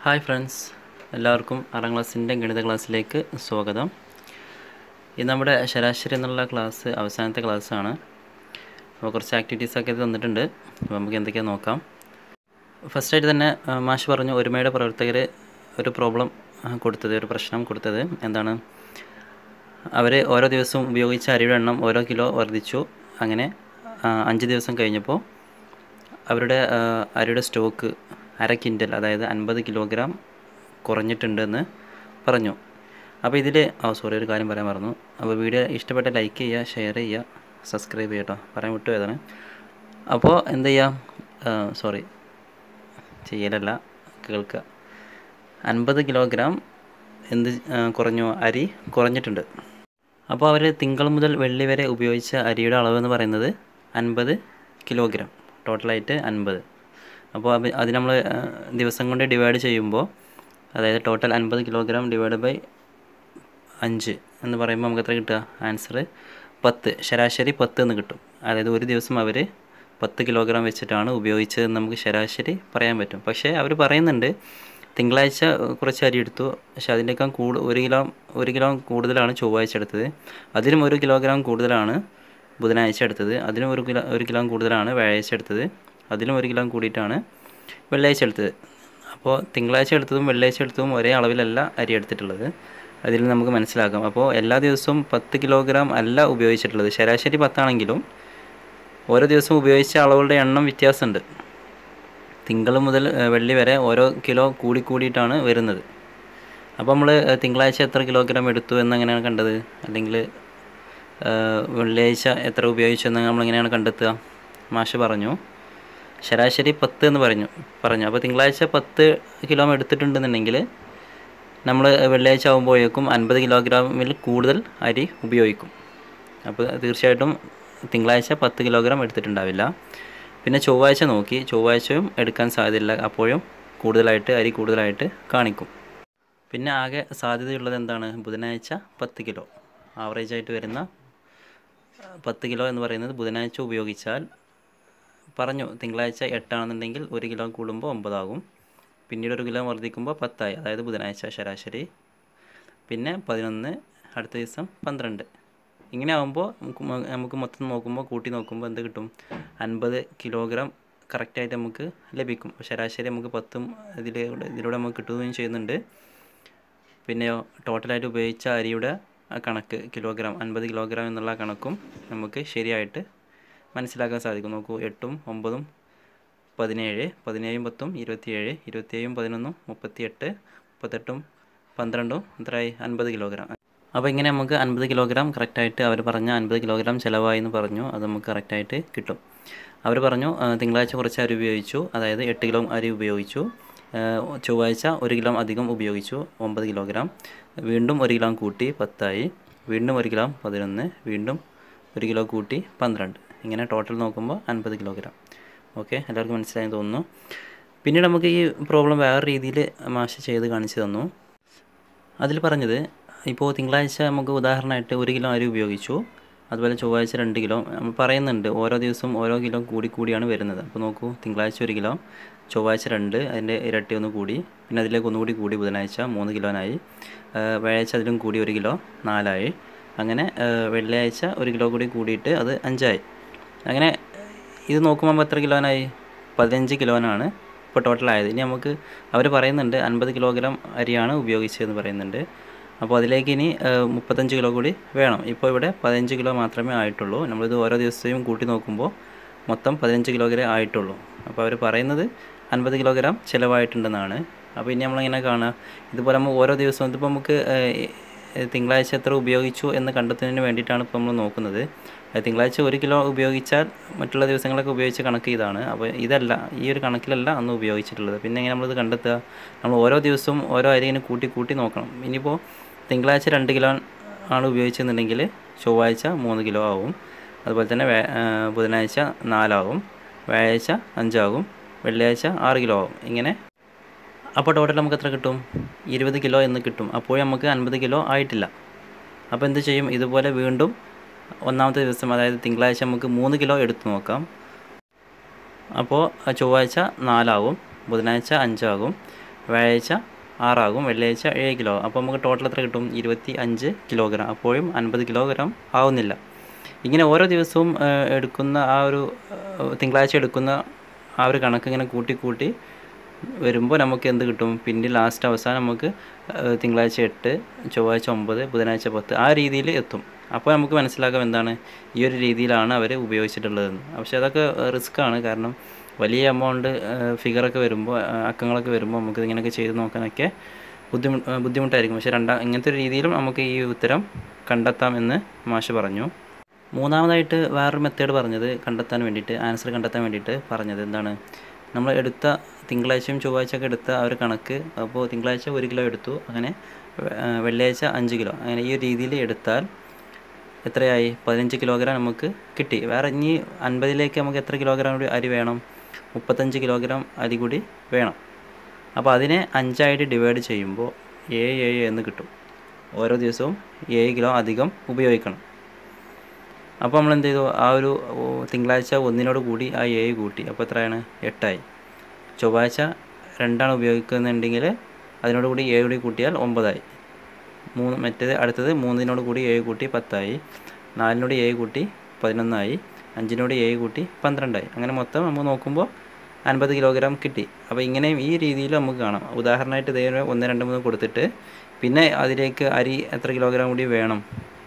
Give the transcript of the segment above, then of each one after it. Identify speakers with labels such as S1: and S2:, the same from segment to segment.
S1: hi friends എല്ലാവർക്കും ആറാം ക്ലാസ്സിൻ്റെ ഗണിത ക്ലാസ്സിലേക്ക് സ്വാഗതം ഇത് നമ്മുടെ ശരാശരി എന്നുള്ള ക്ലാസ് അവസാനത്തെ ക്ലാസ്സാണ് അപ്പോൾ കുറച്ച് ആക്ടിവിറ്റീസൊക്കെ തന്നിട്ടുണ്ട് അപ്പോൾ നമുക്ക് എന്തൊക്കെയാണ് നോക്കാം ഫസ്റ്റായിട്ട് തന്നെ ആ, മാഷ് പറഞ്ഞു ഒരുമയുടെ പ്രവർത്തകർ ഒരു പ്രോബ്ലം കൊടുത്തത് ഒരു പ്രശ്നം കൊടുത്തത് എന്താണ് അവർ ഓരോ ദിവസവും ഉപയോഗിച്ച അരിയുടെ എണ്ണം ഓരോ കിലോ വർദ്ധിച്ചു അങ്ങനെ ആ, അഞ്ച് ദിവസം കഴിഞ്ഞപ്പോൾ അവരുടെ ആ, അരിയുടെ സ്റ്റോക്ക് അര കിൻഡൽ അതായത് അൻപത് കിലോഗ്രാം കുറഞ്ഞിട്ടുണ്ടെന്ന് പറഞ്ഞു അപ്പോൾ ഇതിൽ ഓ സോറി ഒരു കാര്യം പറയാൻ മറന്നു അപ്പോൾ വീഡിയോ ഇഷ്ടപ്പെട്ട ലൈക്ക് ചെയ്യുക ഷെയർ ചെയ്യുക സബ്സ്ക്രൈബ് ചെയ്യുക കേട്ടോ പറയാൻ വിട്ടുപോയതാണ് അപ്പോൾ എന്ത് ചെയ്യുക സോറി ചെയ്യലല്ല കേൾക്കുക അൻപത് കിലോഗ്രാം എന്ത് ആ, കുറഞ്ഞു അരി കുറഞ്ഞിട്ടുണ്ട് അപ്പോൾ അവർ തിങ്കൾ മുതൽ വെള്ളി വരെ ഉപയോഗിച്ച അരിയുടെ അളവ് എന്ന് പറയുന്നത് അൻപത് കിലോഗ്രാം ടോട്ടലായിട്ട് അൻപത് അപ്പോൾ അത് അത് നമ്മൾ ദിവസം കൊണ്ട് ഡിവൈഡ് ചെയ്യുമ്പോൾ അതായത് ടോട്ടൽ അൻപത് കിലോഗ്രാം ഡിവൈഡ് ബൈ അഞ്ച് എന്ന് പറയുമ്പോൾ നമുക്ക് എത്ര കിട്ടുക ആൻസർ പത്ത് ശരാശരി പത്ത് എന്ന് കിട്ടും അതായത് ഒരു ദിവസം അവർ പത്ത് കിലോഗ്രാം വെച്ചിട്ടാണ് ഉപയോഗിച്ചതെന്ന് നമുക്ക് ശരാശരി പറയാൻ പറ്റും പക്ഷേ അവർ പറയുന്നുണ്ട് തിങ്കളാഴ്ച കുറച്ച് അരി എടുത്തു പക്ഷെ അതിൻ്റെയൊക്കെ കൂടു ഒരു കിലോ ഒരു കിലോ കൂടുതലാണ് ചൊവ്വാഴ്ച എടുത്തത് അതിലും ഒരു കിലോഗ്രാം കൂടുതലാണ് ബുധനാഴ്ച എടുത്തത് അതിലും ഒരു കിലോ ഒരു കിലോ കൂടുതലാണ് വ്യാഴാഴ്ച എടുത്തത് അതിലും ഒരു കിലോ കൂടിയിട്ടാണ് വെള്ളിയാഴ്ച എടുത്തത് അപ്പോൾ തിങ്കളാഴ്ച എടുത്തതും വെള്ളിയാഴ്ച എടുത്തതും ഒരേ അളവിലല്ല അരി എടുത്തിട്ടുള്ളത് അതിൽ നമുക്ക് മനസ്സിലാക്കാം അപ്പോൾ എല്ലാ ദിവസവും പത്ത് കിലോഗ്രാം അല്ല ഉപയോഗിച്ചിട്ടുള്ളത് ശരാശരി പത്താണെങ്കിലും ഓരോ ദിവസവും ഉപയോഗിച്ച അളവുകളുടെ എണ്ണം വ്യത്യാസമുണ്ട് തിങ്കൾ മുതൽ ഏഹ്, വെള്ളി വരെ ഓരോ കിലോ കൂടി കൂടിയിട്ടാണ് വരുന്നത് അപ്പോൾ നമ്മൾ തിങ്കളാഴ്ച എത്ര കിലോഗ്രാം എടുത്തു എന്നെങ്ങനെയാണ് കണ്ടത് അല്ലെങ്കിൽ ഏഹ്, വെള്ളിയാഴ്ച എത്ര ഉപയോഗിച്ചു എന്ന് നമ്മളെങ്ങനെയാണ് കണ്ടെത്തുക മാഷ് പറഞ്ഞു ശരാശരി പത്ത് എന്ന് പറഞ്ഞു പറഞ്ഞു അപ്പോൾ തിങ്കളാഴ്ച പത്ത് കിലോ എടുത്തിട്ടുണ്ടെന്നുണ്ടെങ്കിൽ നമ്മൾ വെള്ളിയാഴ്ച ആകുമ്പോഴേക്കും അൻപത് കിലോഗ്രാമിൽ കൂടുതൽ അരി ഉപയോഗിക്കും അപ്പോൾ തീർച്ചയായിട്ടും തിങ്കളാഴ്ച പത്ത് കിലോഗ്രാം എടുത്തിട്ടുണ്ടാവില്ല പിന്നെ ചൊവ്വാഴ്ച നോക്കി ചൊവ്വാഴ്ചയും എടുക്കാൻ സാധ്യതയില്ല അപ്പോഴും കൂടുതലായിട്ട് അരി കൂടുതലായിട്ട് കാണിക്കും പിന്നെ ആകെ സാധ്യതയുള്ളത് എന്താണ് ബുധനാഴ്ച പത്ത് കിലോ ആവറേജ് ആയിട്ട് വരുന്ന ആ, പത്ത് കിലോ എന്ന് പറയുന്നത് ബുധനാഴ്ച ഉപയോഗിച്ചാൽ പറഞ്ഞു തിങ്കളാഴ്ച എട്ടാണെന്നുണ്ടെങ്കിൽ ഒരു കിലോ കൂടുമ്പോൾ ഒമ്പതാകും പിന്നീട് ഒരു കിലോ വർദ്ധിക്കുമ്പോൾ പത്തായി അതായത് ബുധനാഴ്ച ശരാശരി പിന്നെ പതിനൊന്ന് അടുത്ത ദിവസം പന്ത്രണ്ട് ഇങ്ങനെ ആകുമ്പോൾ നമുക്ക് മ- നമുക്ക് മൊത്തം നോക്കുമ്പോൾ കൂട്ടി നോക്കുമ്പോൾ എന്ത് കിട്ടും അൻപത് കിലോഗ്രാം കറക്റ്റായിട്ട് നമുക്ക് ലഭിക്കും ശരാശരി നമുക്ക് പത്തും ഇതിലൂടെ ഇതിലൂടെ നമുക്ക് കിട്ടുകയും ചെയ്യുന്നുണ്ട് പിന്നെയോ ടോട്ടലായിട്ട് ഉപയോഗിച്ച അരിയുടെ ആ കണക്ക് കിലോഗ്രാം അൻപത് കിലോഗ്രാം എന്നുള്ള ആ കണക്കും നമുക്ക് ശരിയായിട്ട് മനസ്സിലാക്കാൻ സാധിക്കും നോക്കൂ എട്ടും ഒമ്പതും പതിനേഴ് പതിനേഴും പത്തും ഇരുപത്തിയേഴ് ഇരുപത്തിയേഴും പതിനൊന്നും മുപ്പത്തിയെട്ട് മുപ്പത്തെട്ടും പന്ത്രണ്ടും എത്രയായി അൻപത് കിലോഗ്രാം അപ്പോൾ ഇങ്ങനെ നമുക്ക് അൻപത് കിലോഗ്രാം കറക്റ്റായിട്ട് അവർ പറഞ്ഞ അൻപത് കിലോഗ്രാം ചിലവായി എന്ന് പറഞ്ഞു അത് നമുക്ക് കറക്റ്റായിട്ട് കിട്ടും അവർ പറഞ്ഞു ആ, തിങ്കളാഴ്ച കുറച്ച് അരി ഉപയോഗിച്ചു അതായത് എട്ട് കിലോ അരി ഉപയോഗിച്ചു ആ, ചൊവ്വാഴ്ച ഒരു കിലോ അധികം ഉപയോഗിച്ചു ഒമ്പത് കിലോഗ്രാം വീണ്ടും ഒരു കിലോ കൂട്ടി പത്തായി വീണ്ടും ഒരു കിലോ പതിനൊന്ന് വീണ്ടും ഒരു കിലോ കൂട്ടി പന്ത്രണ്ട് ഇങ്ങനെ ടോട്ടൽ നോക്കുമ്പോൾ അൻപത് കിലോഗ്രാം ഓക്കെ എല്ലാവർക്കും മനസ്സിലായെന്ന് തോന്നുന്നു പിന്നീട് നമുക്ക് ഈ പ്രോബ്ലം വേറെ രീതിയിൽ മാഷ് ചെയ്ത് കാണിച്ചു തന്നു അതിൽ പറഞ്ഞത് ഇപ്പോൾ തിങ്കളാഴ്ച നമുക്ക് ഉദാഹരണമായിട്ട് ഒരു കിലോ അരി ഉപയോഗിച്ചു അതുപോലെ ചൊവ്വാഴ്ച രണ്ട് കിലോ നമ്മൾ പറയുന്നുണ്ട് ഓരോ ദിവസവും ഓരോ കിലോ കൂടി കൂടിയാണ് വരുന്നത് അപ്പോൾ നോക്കൂ തിങ്കളാഴ്ച ഒരു കിലോ ചൊവ്വാഴ്ച രണ്ട് അതിൻ്റെ ഇരട്ടി ഒന്ന് കൂടി പിന്നെ അതിലേക്ക് ഒന്നുകൂടി കൂടി ബുധനാഴ്ച മൂന്ന് കിലോനായി ആ, വ്യാഴാഴ്ച അതിലും കൂടി ഒരു കിലോ നാലായി അങ്ങനെ ആ, വെള്ളിയാഴ്ച ഒരു കിലോ കൂടി കൂടിയിട്ട് അത് അഞ്ചായി അങ്ങനെ ഇത് നോക്കുമ്പോൾ എത്ര കിലോനായി പതിനഞ്ച് കിലോനാണ് ഇപ്പോൾ ടോട്ടലായത് ഇനി നമുക്ക് അവർ പറയുന്നുണ്ട് അൻപത് കിലോഗ്രാം അരിയാണ് ഉപയോഗിച്ചതെന്ന് പറയുന്നുണ്ട് അപ്പോൾ അതിലേക്ക് ഇനി ഏഹ്, മുപ്പത്തഞ്ച് കിലോ കൂടി വേണം ഇപ്പോൾ ഇവിടെ പതിനഞ്ച് കിലോ മാത്രമേ ആയിട്ടുള്ളൂ നമ്മളിത് ഓരോ ദിവസവും കൂട്ടി നോക്കുമ്പോൾ മൊത്തം പതിനഞ്ച് കിലോഗ്രാം ആയിട്ടുള്ളൂ അപ്പോൾ അവർ പറയുന്നത് അൻപത് കിലോഗ്രാം ചിലവായിട്ടുണ്ടെന്നാണ് അപ്പോൾ ഇനി നമ്മളിങ്ങനെ കാണുക ഇതുപോലെ നമ്മൾ ഓരോ ദിവസവും ഇതിപ്പോൾ നമുക്ക് ഏഹ്, ഏഹ്, തിങ്കളാഴ്ച എത്ര ഉപയോഗിച്ചു എന്ന് കണ്ടെത്തുന്നതിന് വേണ്ടിയിട്ടാണ് ഇപ്പോൾ നമ്മൾ നോക്കുന്നത് അത് തിങ്കളാഴ്ച ഒരു കിലോ ഉപയോഗിച്ചാൽ മറ്റുള്ള ദിവസങ്ങളൊക്കെ ഉപയോഗിച്ച കണക്ക് ഇതാണ് അപ്പോൾ ഇതല്ല ഈ ഒരു കണക്കിലല്ല അന്ന് ഉപയോഗിച്ചിട്ടുള്ളത് പിന്നെ എങ്ങനെ നമ്മളിത് കണ്ടെത്തുക നമ്മൾ ഓരോ ദിവസവും ഓരോ അരി ഇങ്ങനെ കൂട്ടി കൂട്ടി നോക്കണം ഇനിയിപ്പോൾ തിങ്കളാഴ്ച രണ്ട് കിലോ ആണ് ഉപയോഗിച്ചെന്നുണ്ടെങ്കിൽ ചൊവ്വാഴ്ച മൂന്ന് കിലോ ആവും അതുപോലെ തന്നെ വ്യാ- ആ, ബുധനാഴ്ച നാലാവും വ്യാഴാഴ്ച അഞ്ചാകും വെള്ളിയാഴ്ച ആറ് കിലോ ആവും ഇങ്ങനെ അപ്പോൾ ടോട്ടൽ നമുക്ക് എത്ര കിട്ടും ഇരുപത് കിലോ എന്ന് കിട്ടും അപ്പോൾ നമുക്ക് അൻപത് കിലോ ആയിട്ടില്ല അപ്പോൾ എന്ത് ചെയ്യും ഇതുപോലെ വീണ്ടും ഒന്നാമത്തെ ദിവസം അതായത് തിങ്കളാഴ്ച നമുക്ക് മൂന്ന് കിലോ എടുത്തു നോക്കാം അപ്പോൾ ചൊവ്വാഴ്ച നാലാവും ബുധനാഴ്ച അഞ്ചാകും വ്യാഴാഴ്ച ആറാകും വെള്ളിയാഴ്ച ഏഴ് കിലോ അപ്പോൾ നമുക്ക് ടോട്ടൽ എത്ര കിട്ടും ഇരുപത്തി അഞ്ച് കിലോഗ്രാം അപ്പോഴും അൻപത് കിലോഗ്രാം ആവുന്നില്ല ഇങ്ങനെ ഓരോ ദിവസവും ആ, എടുക്കുന്ന ആ ഒരു ആ, തിങ്കളാഴ്ച എടുക്കുന്ന ആ ഒരു കണക്ക് ഇങ്ങനെ കൂട്ടി കൂട്ടി വരുമ്പോൾ നമുക്ക് എന്ത് കിട്ടും പിന്നെ ലാസ്റ്റ് അവസാനം നമുക്ക് ആ, തിങ്കളാഴ്ച എട്ട് ചൊവ്വാഴ്ച ഒമ്പത് ബുധനാഴ്ച പത്ത് ആ രീതിയിൽ എത്തും അപ്പോൾ നമുക്ക് മനസ്സിലാക്കാം എന്താണ് ഈ ഒരു രീതിയിലാണ് അവർ ഉപയോഗിച്ചിട്ടുള്ളതെന്ന് പക്ഷേ അതൊക്കെ റിസ്ക് ആണ് കാരണം വലിയ എമൗണ്ട് ഫിഗറൊക്കെ വരുമ്പോൾ ആ, അക്കങ്ങളൊക്കെ വരുമ്പോൾ നമുക്ക് ഇങ്ങനെയൊക്കെ ചെയ്ത് നോക്കാനൊക്കെ ബുദ്ധിമുട്ട് ബുദ്ധിമുട്ടായിരിക്കും പക്ഷേ രണ്ടാം ഇങ്ങനത്തെ ഒരു രീതിയിലും നമുക്ക് ഈ ഉത്തരം കണ്ടെത്താമെന്ന് മാഷ് പറഞ്ഞു മൂന്നാമതായിട്ട് വേറൊരു മെത്തേഡ് പറഞ്ഞത് കണ്ടെത്താൻ വേണ്ടിയിട്ട് ആൻസർ കണ്ടെത്താൻ വേണ്ടിയിട്ട് പറഞ്ഞത് എന്താണ് നമ്മൾ എടുത്ത തിങ്കളാഴ്ചയും ചൊവ്വാഴ്ചയൊക്കെ എടുത്ത ആ ഒരു കണക്ക് അപ്പോൾ തിങ്കളാഴ്ച ഒരു കിലോ എടുത്തു അങ്ങനെ ആ, വെള്ളിയാഴ്ച അഞ്ച് കിലോ അങ്ങനെ ഈ ഒരു രീതിയിൽ എടുത്താൽ എത്രയായി പതിനഞ്ച് കിലോഗ്രാം നമുക്ക് കിട്ടി വേറെ ഇനി അൻപതിലേക്ക് നമുക്ക് എത്ര കിലോഗ്രാം കൂടി അരി വേണം മുപ്പത്തഞ്ച് കിലോഗ്രാം അരി കൂടി വേണം അപ്പോൾ അതിനെ അഞ്ചായിട്ട് ഡിവൈഡ് ചെയ്യുമ്പോൾ ഏഴ് ഏഴ് എന്ന് കിട്ടും ഓരോ ദിവസവും ഏഴ് കിലോ അധികം ഉപയോഗിക്കണം അപ്പോൾ നമ്മൾ എന്ത് ചെയ്തു ആ ഒരു ഓ, തിങ്കളാഴ്ച ഒന്നിനോട് കൂടി ആ ഏഴ് കൂട്ടി അപ്പോൾ എത്രയാണ് എട്ടായി ചൊവ്വാഴ്ച രണ്ടാണ് ഉപയോഗിക്കുന്നുണ്ടെങ്കിൽ അതിനോട് കൂടി ഏഴ് കൂടി കൂട്ടിയാൽ ഒമ്പതായി മൂന്ന് മറ്റേത് അടുത്തത് മൂന്നിനോട് കൂടി ഏഴ് കൂട്ടി പത്തായി നാലിനോട് ഏഴ് കൂട്ടി പതിനൊന്നായി അഞ്ചിനോട് ഏഴ് കൂട്ടി പന്ത്രണ്ടായി അങ്ങനെ മൊത്തം നമ്മൾ നോക്കുമ്പോൾ അൻപത് കിലോഗ്രാം കിട്ടി അപ്പോൾ ഇങ്ങനെയും ഈ രീതിയിൽ നമുക്ക് കാണാം ഉദാഹരണമായിട്ട് ഇതേ ഒന്ന് രണ്ട് മൂന്ന് കൊടുത്തിട്ട് പിന്നെ അതിലേക്ക് അരി എത്ര കിലോഗ്രാം കൂടി വേണം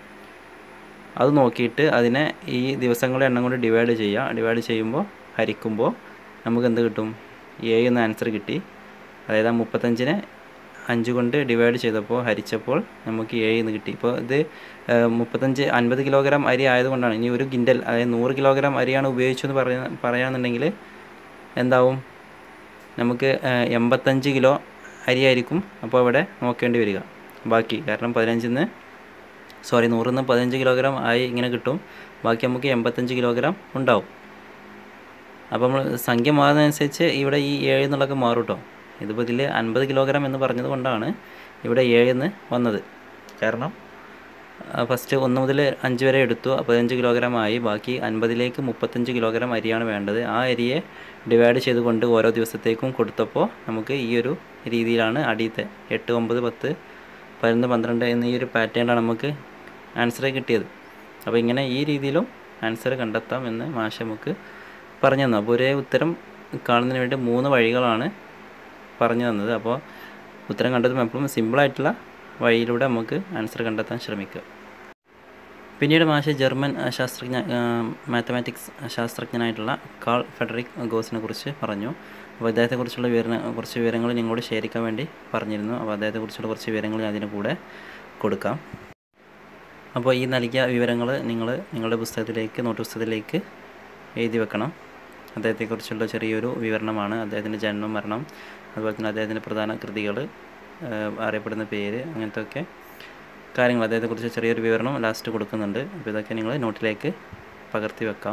S1: അത് നോക്കിയിട്ട് അതിനെ ഈ ദിവസങ്ങളുടെ എണ്ണം കൊണ്ട് ഡിവൈഡ് ചെയ്യുക ഡിവൈഡ് ചെയ്യുമ്പോൾ ഹരിക്കുമ്പോൾ നമുക്ക് എന്ത് കിട്ടും എ എന്ന ആൻസർ കിട്ടി അതായത് ആ മുപ്പത്തഞ്ചിനെ അഞ്ച് കൊണ്ട് ഡിവൈഡ് ചെയ്തപ്പോൾ ഹരിച്ചപ്പോൾ നമുക്ക് എ എന്ന് കിട്ടി ഇപ്പോൾ ഇത് ഏഹ്, മുപ്പത്തഞ്ച് അൻപത് കിലോഗ്രാം അരി ആയതുകൊണ്ടാണ് ഇനി ഒരു കിൻഡൽ അതായത് നൂറ് കിലോഗ്രാം അരിയാണ് ഉപയോഗിച്ചതെന്ന് പറയുക പറയുകയാണെന്നുണ്ടെങ്കിൽ എന്താവും നമുക്ക് ഏഹ്, എൺപത്തഞ്ച് കിലോ അരിയായിരിക്കും അപ്പോൾ ഇവിടെ നോക്കേണ്ടി വരിക ബാക്കി കാരണം പതിനഞ്ചിൽ നിന്ന് സോറി നൂറിൽ നിന്ന് പതിനഞ്ച് കിലോഗ്രാം ആയി ഇങ്ങനെ കിട്ടും ബാക്കി നമുക്ക് എൺപത്തഞ്ച് കിലോഗ്രാം ഉണ്ടാവും അപ്പോൾ നമ്മൾ സംഖ്യ മാറുന്നതനുസരിച്ച് ഇവിടെ ഈ ഏഴ് എന്നുള്ളതൊക്കെ മാറും കേട്ടോ ഇതിപ്പോൾ ഇതിൽ അൻപത് കിലോഗ്രാം എന്ന് പറഞ്ഞത് കൊണ്ടാണ് ഇവിടെ ഏഴ് എന്ന് വന്നത് കാരണം ഫസ്റ്റ് ഒന്ന് മുതൽ അഞ്ച് വരെ എടുത്തു പതിനഞ്ച് കിലോഗ്രാം ആയി ബാക്കി അൻപതിലേക്ക് മുപ്പത്തഞ്ച് കിലോഗ്രാം അരിയാണ് വേണ്ടത് ആ അരിയെ ഡിവൈഡ് ചെയ്തുകൊണ്ട് ഓരോ ദിവസത്തേക്കും കൊടുത്തപ്പോൾ നമുക്ക് ഈ ഒരു രീതിയിലാണ് അടിയത്തെ എട്ട് ഒമ്പത് പത്ത് പതിനൊന്ന് പന്ത്രണ്ട് എന്ന ഈ ഒരു പാറ്റേണിലാണ് നമുക്ക് ആൻസർ കിട്ടിയത് അപ്പോൾ ഇങ്ങനെ ഈ രീതിയിലും ആൻസർ കണ്ടെത്താം എന്ന് മാഷ നമുക്ക് പറഞ്ഞു തന്നു അപ്പോൾ ഒരേ ഉത്തരം കാണുന്നതിന് വേണ്ടി മൂന്ന് വഴികളാണ് പറഞ്ഞു തന്നത് അപ്പോൾ ഉത്തരം കണ്ടെത്തുമ്പോൾ എപ്പോഴും സിമ്പിളായിട്ടുള്ള വഴിയിലൂടെ നമുക്ക് ആൻസർ കണ്ടെത്താൻ ശ്രമിക്കുക പിന്നീട് മാഷ് ജർമ്മൻ ആ, ശാസ്ത്രജ്ഞ മാത്തമാറ്റിക്സ് ശാസ്ത്രജ്ഞനായിട്ടുള്ള കാൾ ഫെഡറിക് ഗോസിനെ കുറിച്ച് പറഞ്ഞു അപ്പോൾ അദ്ദേഹത്തെക്കുറിച്ചുള്ള വിവരണ കുറച്ച് വിവരങ്ങൾ നിങ്ങളോട് ഷെയറിക്കാൻ വേണ്ടി പറഞ്ഞിരുന്നു അപ്പോൾ അദ്ദേഹത്തെക്കുറിച്ചുള്ള കുറച്ച് വിവരങ്ങൾ ഞാൻ അതിന് കൂടെ കൊടുക്കാം അപ്പോൾ ഈ നൽകിയ വിവരങ്ങൾ നിങ്ങൾ നിങ്ങളുടെ പുസ്തകത്തിലേക്ക് നോട്ട് പുസ്തകത്തിലേക്ക് എഴുതി വെക്കണം അദ്ദേഹത്തെക്കുറിച്ചുള്ള ചെറിയൊരു വിവരണമാണ് അദ്ദേഹത്തിൻ്റെ ജന്മം മരണം അതുപോലെ തന്നെ അദ്ദേഹത്തിൻ്റെ പ്രധാന കൃതികൾ അറിയപ്പെടുന്ന പേര് അങ്ങനത്തെ ഒക്കെ കാര്യങ്ങൾ അദ്ദേഹത്തെക്കുറിച്ച് ചെറിയൊരു വിവരണം ലാസ്റ്റ് കൊടുക്കുന്നുണ്ട് അപ്പോൾ ഇതൊക്കെ നിങ്ങൾ നോട്ടിലേക്ക് പകർത്തി വെക്കാം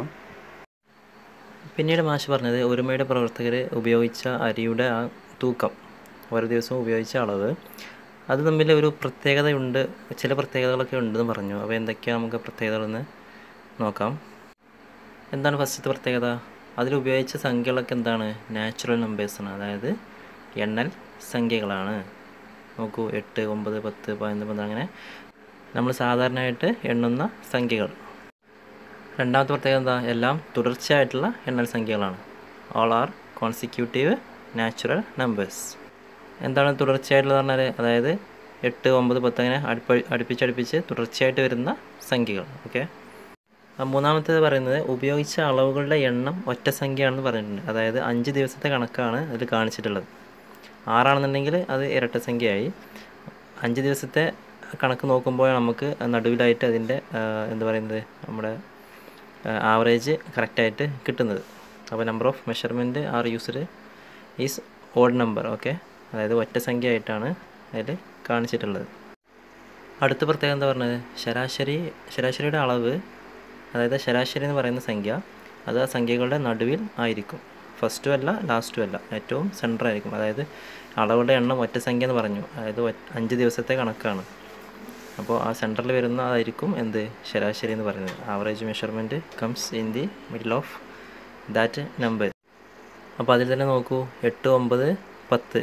S1: പിന്നീട് മാഷ് പറഞ്ഞത് ഒരുമയുടെ പ്രവർത്തകർ ഉപയോഗിച്ച അരിയുടെ ആ തൂക്കം ഓരോ ദിവസവും ഉപയോഗിച്ച അളവ് അത് തമ്മിൽ ഒരു പ്രത്യേകതയുണ്ട് ചില പ്രത്യേകതകളൊക്കെ ഉണ്ടെന്ന് പറഞ്ഞു അപ്പോൾ എന്തൊക്കെയാണ് നമുക്ക് പ്രത്യേകതകളെന്ന് നോക്കാം എന്താണ് ഫസ്റ്റത്തെ പ്രത്യേകത അതിൽ ഉപയോഗിച്ച സംഖ്യകളൊക്കെ എന്താണ് നാച്ചുറൽ നമ്പേഴ്സാണ് അതായത് എണ്ണൽ സംഖ്യകളാണ് നോക്കൂ എട്ട് ഒമ്പത് പത്ത് പതിനൊന്ന് പന്ത്രണ്ട് അങ്ങനെ നമ്മൾ സാധാരണയായിട്ട് എണ്ണുന്ന സംഖ്യകൾ രണ്ടാമത്തെ പ്രത്യേകത എന്താ എല്ലാം തുടർച്ചയായിട്ടുള്ള എണ്ണൽ സംഖ്യകളാണ് all are consecutive natural numbers എന്താണ് തുടർച്ചയായിട്ടുള്ളത് പറഞ്ഞാൽ അതായത് എട്ട് ഒമ്പത് പത്ത് അങ്ങനെ അടുപ്പ അടുപ്പിച്ചടുപ്പിച്ച് തുടർച്ചയായിട്ട് വരുന്ന സംഖ്യകൾ ഓക്കെ മൂന്നാമത്തേത് പറയുന്നത് ഉപയോഗിച്ച അളവുകളുടെ എണ്ണം ഒറ്റ സംഖ്യയാണെന്ന് പറഞ്ഞിട്ടുണ്ട് അതായത് അഞ്ച് ദിവസത്തെ കണക്കാണ് അതിൽ കാണിച്ചിട്ടുള്ളത് ആറാണെന്നുണ്ടെങ്കിൽ അത് ഇരട്ട സംഖ്യയായി അഞ്ച് ദിവസത്തെ കണക്ക് നോക്കുമ്പോൾ നമുക്ക് നടുവിലായിട്ട് അതിൻ്റെ എന്താ പറയുന്നത് നമ്മുടെ ആവറേജ് കറക്റ്റായിട്ട് കിട്ടുന്നത് അപ്പോൾ number of measurement are used is odd number okay അതായത് ഒറ്റ സംഖ്യ ആയിട്ടാണ് അതിൽ കാണിച്ചിട്ടുള്ളത് അടുത്ത പ്രത്യേകത എന്താ പറഞ്ഞത് ശരാശരി ശരാശരിയുടെ അളവ് അതായത് ശരാശരി എന്ന് പറയുന്ന സംഖ്യ അത് ആ സംഖ്യകളുടെ നടുവിൽ ആയിരിക്കും ഫസ്റ്റും അല്ല ലാസ്റ്റും അല്ല ഏറ്റവും സെൻറ്റർ ആയിരിക്കും അതായത് അളവുകളുടെ എണ്ണം ഒറ്റ സംഖ്യ എന്ന് പറഞ്ഞു അതായത് ഒറ്റ- അഞ്ച് ദിവസത്തെ കണക്കാണ് അപ്പോൾ ആ സെൻറ്ററിൽ വരുന്ന അതായിരിക്കും എന്ത് ശരാശരി എന്ന് പറയുന്നത് average measurement comes in the middle of that number അപ്പോൾ അതിൽ തന്നെ നോക്കൂ എട്ട് ഒമ്പത് പത്ത്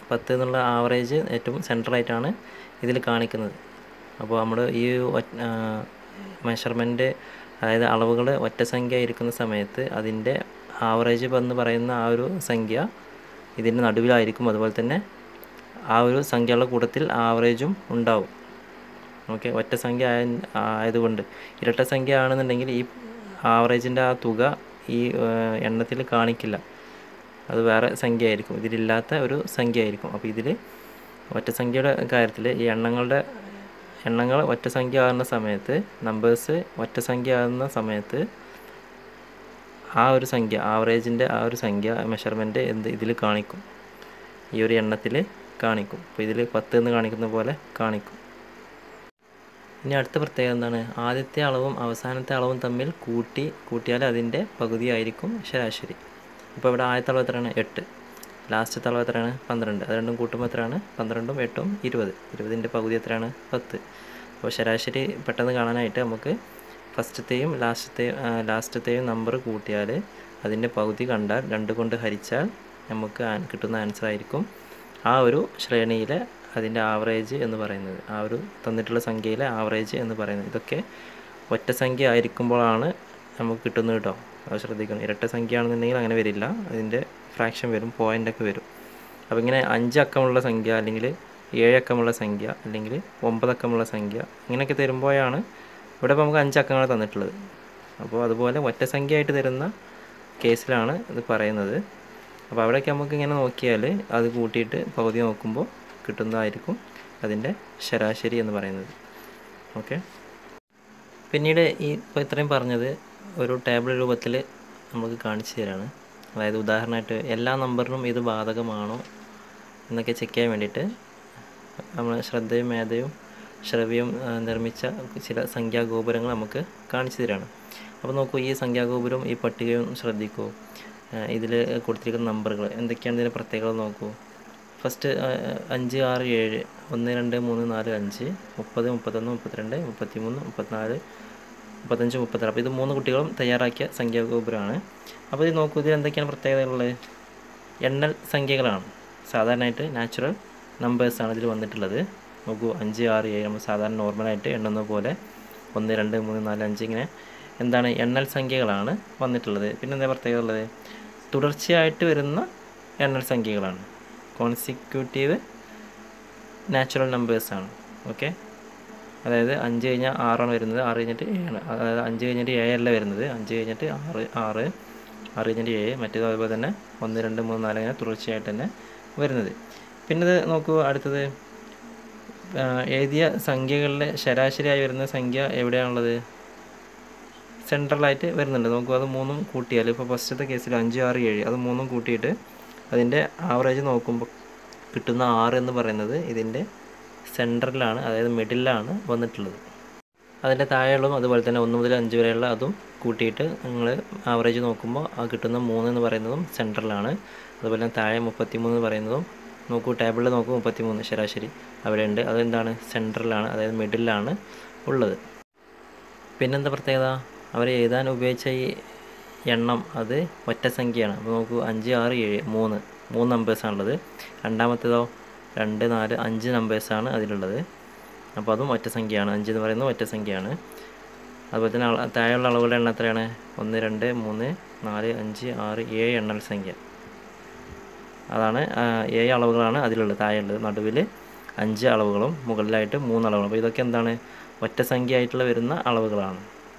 S2: പത്ത് എന്നുള്ള ആവറേജ് ഏറ്റവും സെൻട്രലായിട്ടാണ് ഇതിൽ കാണിക്കുന്നത് അപ്പോൾ നമ്മൾ ഈ മെഷർമെൻറ്റ് അതായത് അളവുകൾ ഒറ്റ സംഖ്യ ഇരിക്കുന്ന സമയത്ത് അതിൻ്റെ ആവറേജ് എന്ന് പറയുന്ന ആ ഒരു സംഖ്യ ഇതിൻ്റെ നടുവിലായിരിക്കും അതുപോലെ തന്നെ ആ ഒരു സംഖ്യകളുടെ കൂട്ടത്തിൽ ആവറേജും ഉണ്ടാവും ഓക്കെ ഒറ്റ സംഖ്യ ആയ ആയതുകൊണ്ട് ഇരട്ട സംഖ്യ ആണെന്നുണ്ടെങ്കിൽ ഈ ആവറേജിൻ്റെ ആ തുക ഈ എണ്ണത്തിൽ കാണിക്കില്ല അത് വേറെ സംഖ്യ ആയിരിക്കും ഇതിലില്ലാത്ത ഒരു സംഖ്യ ആയിരിക്കും അപ്പോൾ ഇതിൽ ഒറ്റ സംഖ്യയുടെ കാര്യത്തിൽ ഈ എണ്ണങ്ങളുടെ എണ്ണങ്ങൾ ഒറ്റ സംഖ്യ ആകുന്ന സമയത്ത് നമ്പേഴ്സ് ഒറ്റ സംഖ്യ ആകുന്ന സമയത്ത് ആ ഒരു സംഖ്യ ആവറേജിൻ്റെ ആ ഒരു സംഖ്യ മെഷർമെൻറ്റ് എന്ത് ഇതിൽ കാണിക്കും ഈ ഒരു എണ്ണത്തിൽ കാണിക്കും അപ്പോൾ ഇതിൽ പത്ത് എന്ന് കാണിക്കുന്ന പോലെ കാണിക്കും ഇനി അടുത്ത പ്രത്യേകത എന്താണ് ആദ്യത്തെ അളവും അവസാനത്തെ അളവും തമ്മിൽ കൂട്ടി കൂട്ടിയാൽ അതിൻ്റെ പകുതിയായിരിക്കും ശരാശരി ഇപ്പോൾ ഇവിടെ ആദ്യത്തെ അളവ് എത്രയാണ് എട്ട് ലാസ്റ്റത്തെ അളവ് എത്രയാണ് പന്ത്രണ്ട് അത് രണ്ടും കൂട്ടുമ്പോൾ എത്രയാണ് പന്ത്രണ്ടും എട്ടും ഇരുപത് ഇരുപതിൻ്റെ പകുതി എത്രയാണ് പത്ത് അപ്പോൾ ശരാശരി പെട്ടെന്ന് കാണാനായിട്ട് നമുക്ക് ഫസ്റ്റത്തെയും ലാസ്റ്റത്തെയും ലാസ്റ്റത്തെയും നമ്പർ കൂട്ടിയാൽ അതിൻ്റെ പകുതി കണ്ടാൽ രണ്ട് കൊണ്ട് ഹരിച്ചാൽ നമുക്ക് കിട്ടുന്ന ആൻസർ ആയിരിക്കും ആ ഒരു ശ്രേണിയിലെ അതിൻ്റെ ആവറേജ് എന്ന് പറയുന്നത് ആ ഒരു തന്നിട്ടുള്ള സംഖ്യയിലെ ആവറേജ് എന്ന് പറയുന്നത് ഇതൊക്കെ ഒറ്റ സംഖ്യ ആയിരിക്കുമ്പോഴാണ് നമുക്ക് കിട്ടുന്നത് കേട്ടോ അത് ശ്രദ്ധിക്കണം ഇരട്ട സംഖ്യ ആണെന്നുണ്ടെങ്കിൽ അങ്ങനെ വരില്ല അതിൻ്റെ ഫ്രാക്ഷൻ വരും പോയിൻ്റ് ഒക്കെ വരും അപ്പോൾ ഇങ്ങനെ അഞ്ചക്കമുള്ള സംഖ്യ അല്ലെങ്കിൽ ഏഴക്കമുള്ള സംഖ്യ അല്ലെങ്കിൽ ഒമ്പതക്കമുള്ള സംഖ്യ ഇങ്ങനെയൊക്കെ തരുമ്പോഴാണ് ഇവിടെ ഇപ്പോൾ നമുക്ക് അഞ്ചക്കങ്ങൾ തന്നിട്ടുള്ളത് അപ്പോൾ അതുപോലെ ഒറ്റ സംഖ്യ ആയിട്ട് തരുന്ന കേസിലാണ് ഇത് പറയുന്നത് അപ്പോൾ അവിടെയൊക്കെ നമുക്ക് ഇങ്ങനെ നോക്കിയാൽ അത് കൂട്ടിയിട്ട് പകുതി നോക്കുമ്പോൾ കിട്ടുന്നതായിരിക്കും അതിൻ്റെ ശരാശരി എന്ന് പറയുന്നത് ഓക്കെ പിന്നീട് ഈ ഇപ്പോൾ ഇത്രയും പറഞ്ഞത് ഒരു ടേബിൾ രൂപത്തിൽ നമുക്ക് കാണിച്ചു തരാണ് അതായത് ഉദാഹരണമായിട്ട് എല്ലാ നമ്പറിനും ഇത് ബാധകമാണോ എന്നൊക്കെ ചെക്ക് ചെയ്യാൻ വേണ്ടിയിട്ട് നമ്മൾ ശ്രദ്ധയും മേധയും ശ്രവ്യവും നിർമ്മിച്ച ചില സംഖ്യാഗോപുരങ്ങൾ നമുക്ക് കാണിച്ചു തരാണ് അപ്പോൾ നോക്കൂ ഈ സംഖ്യാഗോപുരം ഈ പട്ടികയും ശ്രദ്ധിക്കൂ ഇതിൽ കൊടുത്തിരിക്കുന്ന നമ്പറുകൾ എന്തൊക്കെയാണ് ഇതിൻ്റെ പ്രത്യേകത നോക്കൂ ഫസ്റ്റ് അഞ്ച് ആറ് ഏഴ് ഒന്ന് രണ്ട് മൂന്ന് നാല് അഞ്ച് മുപ്പത് മുപ്പത്തൊന്ന് മുപ്പത്തിരണ്ട് മുപ്പത്തി മൂന്ന് മുപ്പത്തിനാല് മുപ്പത്തഞ്ച് മുപ്പത്താറ് അപ്പോൾ ഇത് മൂന്ന് കുട്ടികളും തയ്യാറാക്കിയ സംഖ്യാഗോപുരമാണ് അപ്പോൾ ഇത് നോക്കൂ ഇതിൽ എന്തൊക്കെയാണ് പ്രത്യേകതകളുള്ളത് എണ്ണൽ സംഖ്യകളാണ് സാധാരണയായിട്ട് നാച്ചുറൽ നമ്പേഴ്സാണ് ഇതിൽ വന്നിട്ടുള്ളത് നോക്കൂ അഞ്ച് ആറ് ഏഴ് നമ്മൾ സാധാരണ നോർമലായിട്ട് എണ്ണുന്ന പോലെ ഒന്ന് രണ്ട് മൂന്ന് നാല് അഞ്ച് ഇങ്ങനെ എന്താണ് എണ്ണൽ സംഖ്യകളാണ് വന്നിട്ടുള്ളത് പിന്നെ എന്താ പ്രത്യേകത ഉള്ളത് തുടർച്ചയായിട്ട് വരുന്ന എണ്ണൽ സംഖ്യകളാണ് കോൺസിക്യൂട്ടീവ് നാച്ചുറൽ നമ്പേഴ്സാണ് ഓക്കെ അതായത് അഞ്ച് കഴിഞ്ഞാൽ ആറാണ് വരുന്നത് ആറ് കഴിഞ്ഞിട്ട് ഏഴാണ് അതായത് അഞ്ച് കഴിഞ്ഞിട്ട് ഏഴല്ല വരുന്നത് അഞ്ച് കഴിഞ്ഞിട്ട് ആറ് ആറ് ആറ് കഴിഞ്ഞിട്ട് ഏഴ് മറ്റേത് അതുപോലെ തന്നെ ഒന്ന് രണ്ട് മൂന്ന് നാല് അങ്ങനെ തുടർച്ചയായിട്ട് തന്നെ വരുന്നത് പിന്നെ ഇത് നോക്കൂ അടുത്തത് എഴുതിയ സംഖ്യകളിലെ ശരാശരിയായി വരുന്ന സംഖ്യ എവിടെയാണുള്ളത് സെൻട്രലായിട്ട് വരുന്നുണ്ട് നോക്കൂ അത് മൂന്നും കൂട്ടിയാൽ ഇപ്പോൾ ഫസ്റ്റത്തെ കേസിൽ അഞ്ച് ആറ് ഏഴ് അത് മൂന്നും കൂട്ടിയിട്ട് അതിൻ്റെ ആവറേജ് നോക്കുമ്പോൾ കിട്ടുന്ന ആറ് എന്ന് പറയുന്നത് ഇതിൻ്റെ സെൻട്രലാണ് അതായത് മിഡിലാണ് വന്നിട്ടുള്ളത് അതിൻ്റെ താഴെയുള്ളതും അതുപോലെ തന്നെ ഒന്ന് മുതൽ അഞ്ച് വരെയുള്ള അതും കൂട്ടിയിട്ട് നിങ്ങൾ ആവറേജ് നോക്കുമ്പോൾ ആ കിട്ടുന്ന മൂന്ന് എന്ന് പറയുന്നതും സെൻട്രലാണ് അതുപോലെ തന്നെ താഴെ മുപ്പത്തി മൂന്ന് എന്ന് പറയുന്നതും നോക്കൂ ടേബിളിൽ നോക്കൂ മുപ്പത്തി മൂന്ന് ശരാശരി അവിടെ ഉണ്ട് അതെന്താണ് സെൻട്രലാണ് അതായത് മിഡിലാണ് ഉള്ളത് പിന്നെന്താ പ്രത്യേകത അവർ എഴുതാൻ ഉപയോഗിച്ച ഈ എണ്ണം അത് ഒറ്റ സംഖ്യയാണ് അപ്പോൾ നോക്കൂ അഞ്ച് ആറ് ഏഴ് മൂന്ന് മൂന്ന് നമ്പേഴ്സാണുള്ളത് രണ്ടാമത്തേതോ രണ്ട് നാല് അഞ്ച് നമ്പേഴ്സാണ് അതിലുള്ളത് അപ്പോൾ അതും ഒറ്റ സംഖ്യയാണ് അഞ്ച് എന്ന് പറയുന്നത് ഒറ്റ സംഖ്യയാണ് അതുപോലെ തന്നെ അള താഴെയുള്ള അളവുകളുടെ എണ്ണം എത്രയാണ് ഒന്ന് രണ്ട് മൂന്ന് നാല് അഞ്ച് ആറ് ഏഴ് എണ്ണൽ സംഖ്യ അതാണ് ഏഴ് അളവുകളാണ് അതിലുള്ളത് താഴെയുള്ളത് നടുവിൽ അഞ്ച് അളവുകളും മുകളിലായിട്ട് മൂന്ന് അളവുകളും അപ്പോൾ ഇതൊക്കെ എന്താണ് ഒറ്റ സംഖ്യ ആയിട്ടുള്ള വരുന്ന അളവുകളാണ്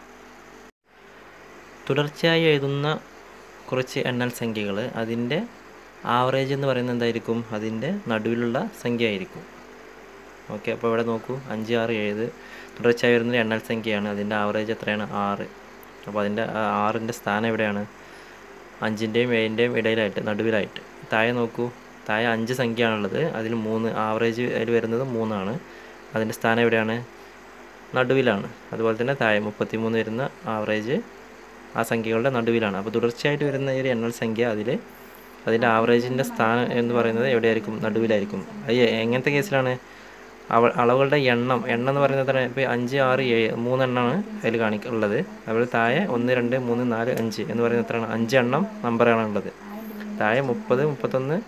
S2: തുടർച്ചയായി എഴുതുന്ന കുറച്ച് എണ്ണൽ സംഖ്യകൾ അതിൻ്റെ ആവറേജ് എന്ന് പറയുന്നത് എന്തായിരിക്കും അതിൻ്റെ നടുവിലുള്ള സംഖ്യ ആയിരിക്കും ഓക്കെ അപ്പോൾ ഇവിടെ നോക്കൂ അഞ്ച് ആറ് ഏഴ് തുടർച്ചയായി വരുന്ന എണ്ണൽ സംഖ്യയാണ് അതിൻ്റെ ആവറേജ് എത്രയാണ് ആറ് അപ്പോൾ അതിൻ്റെ ആറിൻ്റെ സ്ഥാനം എവിടെയാണ് അഞ്ചിൻ്റെയും ഏഴിൻ്റെയും ഇടയിലായിട്ട് നടുവിലായിട്ട് താഴെ നോക്കൂ താഴെ അഞ്ച് സംഖ്യയാണുള്ളത് അതിൽ മൂന്ന് ആവറേജ് അതിൽ വരുന്നത് മൂന്നാണ് അതിൻ്റെ സ്ഥാനം എവിടെയാണ് നടുവിലാണ് അതുപോലെ തന്നെ താഴെ മുപ്പത്തി മൂന്ന് വരുന്ന ആവറേജ് ആ സംഖ്യകളുടെ നടുവിലാണ് അപ്പോൾ തുടർച്ചയായിട്ട് വരുന്ന ഒരു എണ്ണൽ സംഖ്യ അതിൽ അതിൻ്റെ ആവറേജിൻ്റെ സ്ഥാനം എന്ന് പറയുന്നത് എവിടെയായിരിക്കും നടുവിലായിരിക്കും അത് എങ്ങനത്തെ കേസിലാണ് അവ അളവുകളുടെ എണ്ണം എണ്ണം എന്ന് പറയുന്നത് എത്ര ഇപ്പോൾ അഞ്ച് ആറ് ഏഴ് മൂന്നെണ്ണമാണ് അതിൽ കാണിക്കുള്ളത് അതുപോലെ താഴെ ഒന്ന് രണ്ട് മൂന്ന് നാല് അഞ്ച് എന്ന് പറയുന്നത് എത്രയാണ് അഞ്ച് എണ്ണം നമ്പറാണ് ഉള്ളത് താഴെ മുപ്പത് മുപ്പത്തൊന്ന്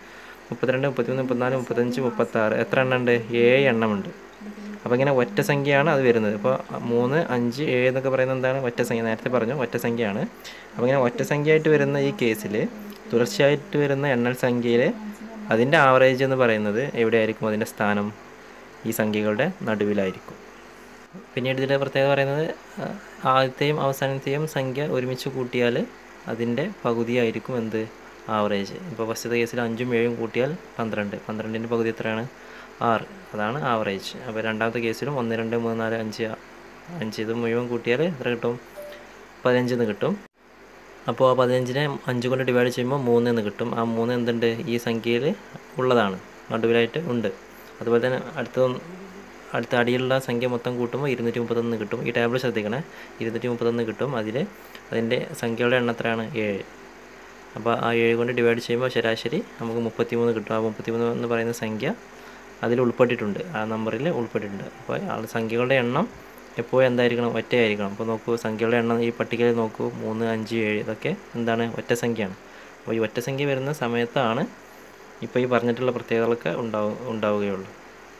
S2: മുപ്പത്തിരണ്ട് മുപ്പത്തിമൂന്ന് മുപ്പത്തിനാല് മുപ്പത്തഞ്ച് മുപ്പത്താറ് എത്ര എണ്ണം ഉണ്ട് ഏഴ് എണ്ണമുണ്ട് അപ്പോൾ ഇങ്ങനെ ഒറ്റ സംഖ്യയാണ് അത് വരുന്നത് ഇപ്പോൾ മൂന്ന് അഞ്ച് ഏഴ് എന്നൊക്കെ പറയുന്നത് എന്താണ് ഒറ്റ സംഖ്യ നേരത്തെ പറഞ്ഞു ഒറ്റ സംഖ്യയാണ് അപ്പോൾ ഇങ്ങനെ ഒറ്റ സംഖ്യയായിട്ട് വരുന്ന ഈ കേസിൽ തുടർച്ചയായിട്ട് വരുന്ന എണ്ണൽ സംഖ്യയിൽ അതിൻ്റെ ആവറേജ് എന്ന് പറയുന്നത് എവിടെയായിരിക്കും അതിൻ്റെ സ്ഥാനം ഈ സംഖ്യകളുടെ നടുവിലായിരിക്കും പിന്നീട് ഇതിൻ്റെ പ്രത്യേകത പറയുന്നത് ആ, ആദ്യത്തെയും അവസാനത്തെയും സംഖ്യ ഒരുമിച്ച് കൂട്ടിയാൽ അതിൻ്റെ പകുതിയായിരിക്കും എന്ത് ആവറേജ് ഇപ്പോൾ ഫസ്റ്റത്തെ കേസിൽ അഞ്ചും ഏഴും കൂട്ടിയാൽ പന്ത്രണ്ട് പന്ത്രണ്ടിൻ്റെ പകുതി എത്രയാണ് ആറ് അതാണ് ആവറേജ് അപ്പോൾ രണ്ടാമത്തെ കേസിലും ഒന്ന് രണ്ട് മൂന്ന് നാല് അഞ്ച് അഞ്ച് ഇത് മുഴുവൻ കൂട്ടിയാൽ എത്ര കിട്ടും പതിനഞ്ചെന്ന് കിട്ടും അപ്പോൾ ആ പതിനഞ്ചിനെ അഞ്ച് കൊണ്ട് ഡിവൈഡ് ചെയ്യുമ്പോൾ മൂന്ന് എന്ന് കിട്ടും ആ മൂന്ന് എന്തുണ്ട് ഈ സംഖ്യയിൽ ഉള്ളതാണ് നടുവിലായിട്ട് ഉണ്ട് അതുപോലെ തന്നെ അടുത്ത അടുത്ത അടിയിലുള്ള സംഖ്യ മൊത്തം കൂട്ടുമ്പോൾ ഇരുന്നൂറ്റി മുപ്പത്തൊന്ന് കിട്ടും ഈ ടേബിൾ ശ്രദ്ധിക്കണേ ഇരുന്നൂറ്റി മുപ്പത്തൊന്ന് കിട്ടും അതിൽ അതിൻ്റെ സംഖ്യയുടെ എണ്ണം എത്രയാണ് ഏഴ് അപ്പോൾ ആ ഏഴ് കൊണ്ട് ഡിവൈഡ് ചെയ്യുമ്പോൾ ശരാശരി നമുക്ക് മുപ്പത്തിമൂന്ന് കിട്ടും ആ മുപ്പത്തിമൂന്ന് എന്ന് പറയുന്ന സംഖ്യ അതിൽ ഉൾപ്പെട്ടിട്ടുണ്ട് ആ നമ്പറിൽ ഉൾപ്പെട്ടിട്ടുണ്ട് അപ്പോൾ ആ സംഖ്യകളുടെ എണ്ണം എപ്പോഴും എന്തായിരിക്കണം ഒറ്റയായിരിക്കണം അപ്പോൾ നോക്കൂ സംഖ്യകളുടെ എണ്ണം ഈ പട്ടികയിൽ നോക്കൂ മൂന്ന് അഞ്ച് ഏഴ് ഇതൊക്കെ എന്താണ് ഒറ്റ സംഖ്യയാണ് അപ്പോൾ ഈ ഒറ്റ സംഖ്യ വരുന്ന സമയത്താണ് ഇപ്പോൾ ഈ പറഞ്ഞിട്ടുള്ള പ്രത്യേകതകളൊക്കെ ഉണ്ടാവും ഉണ്ടാവുകയുള്ളൂ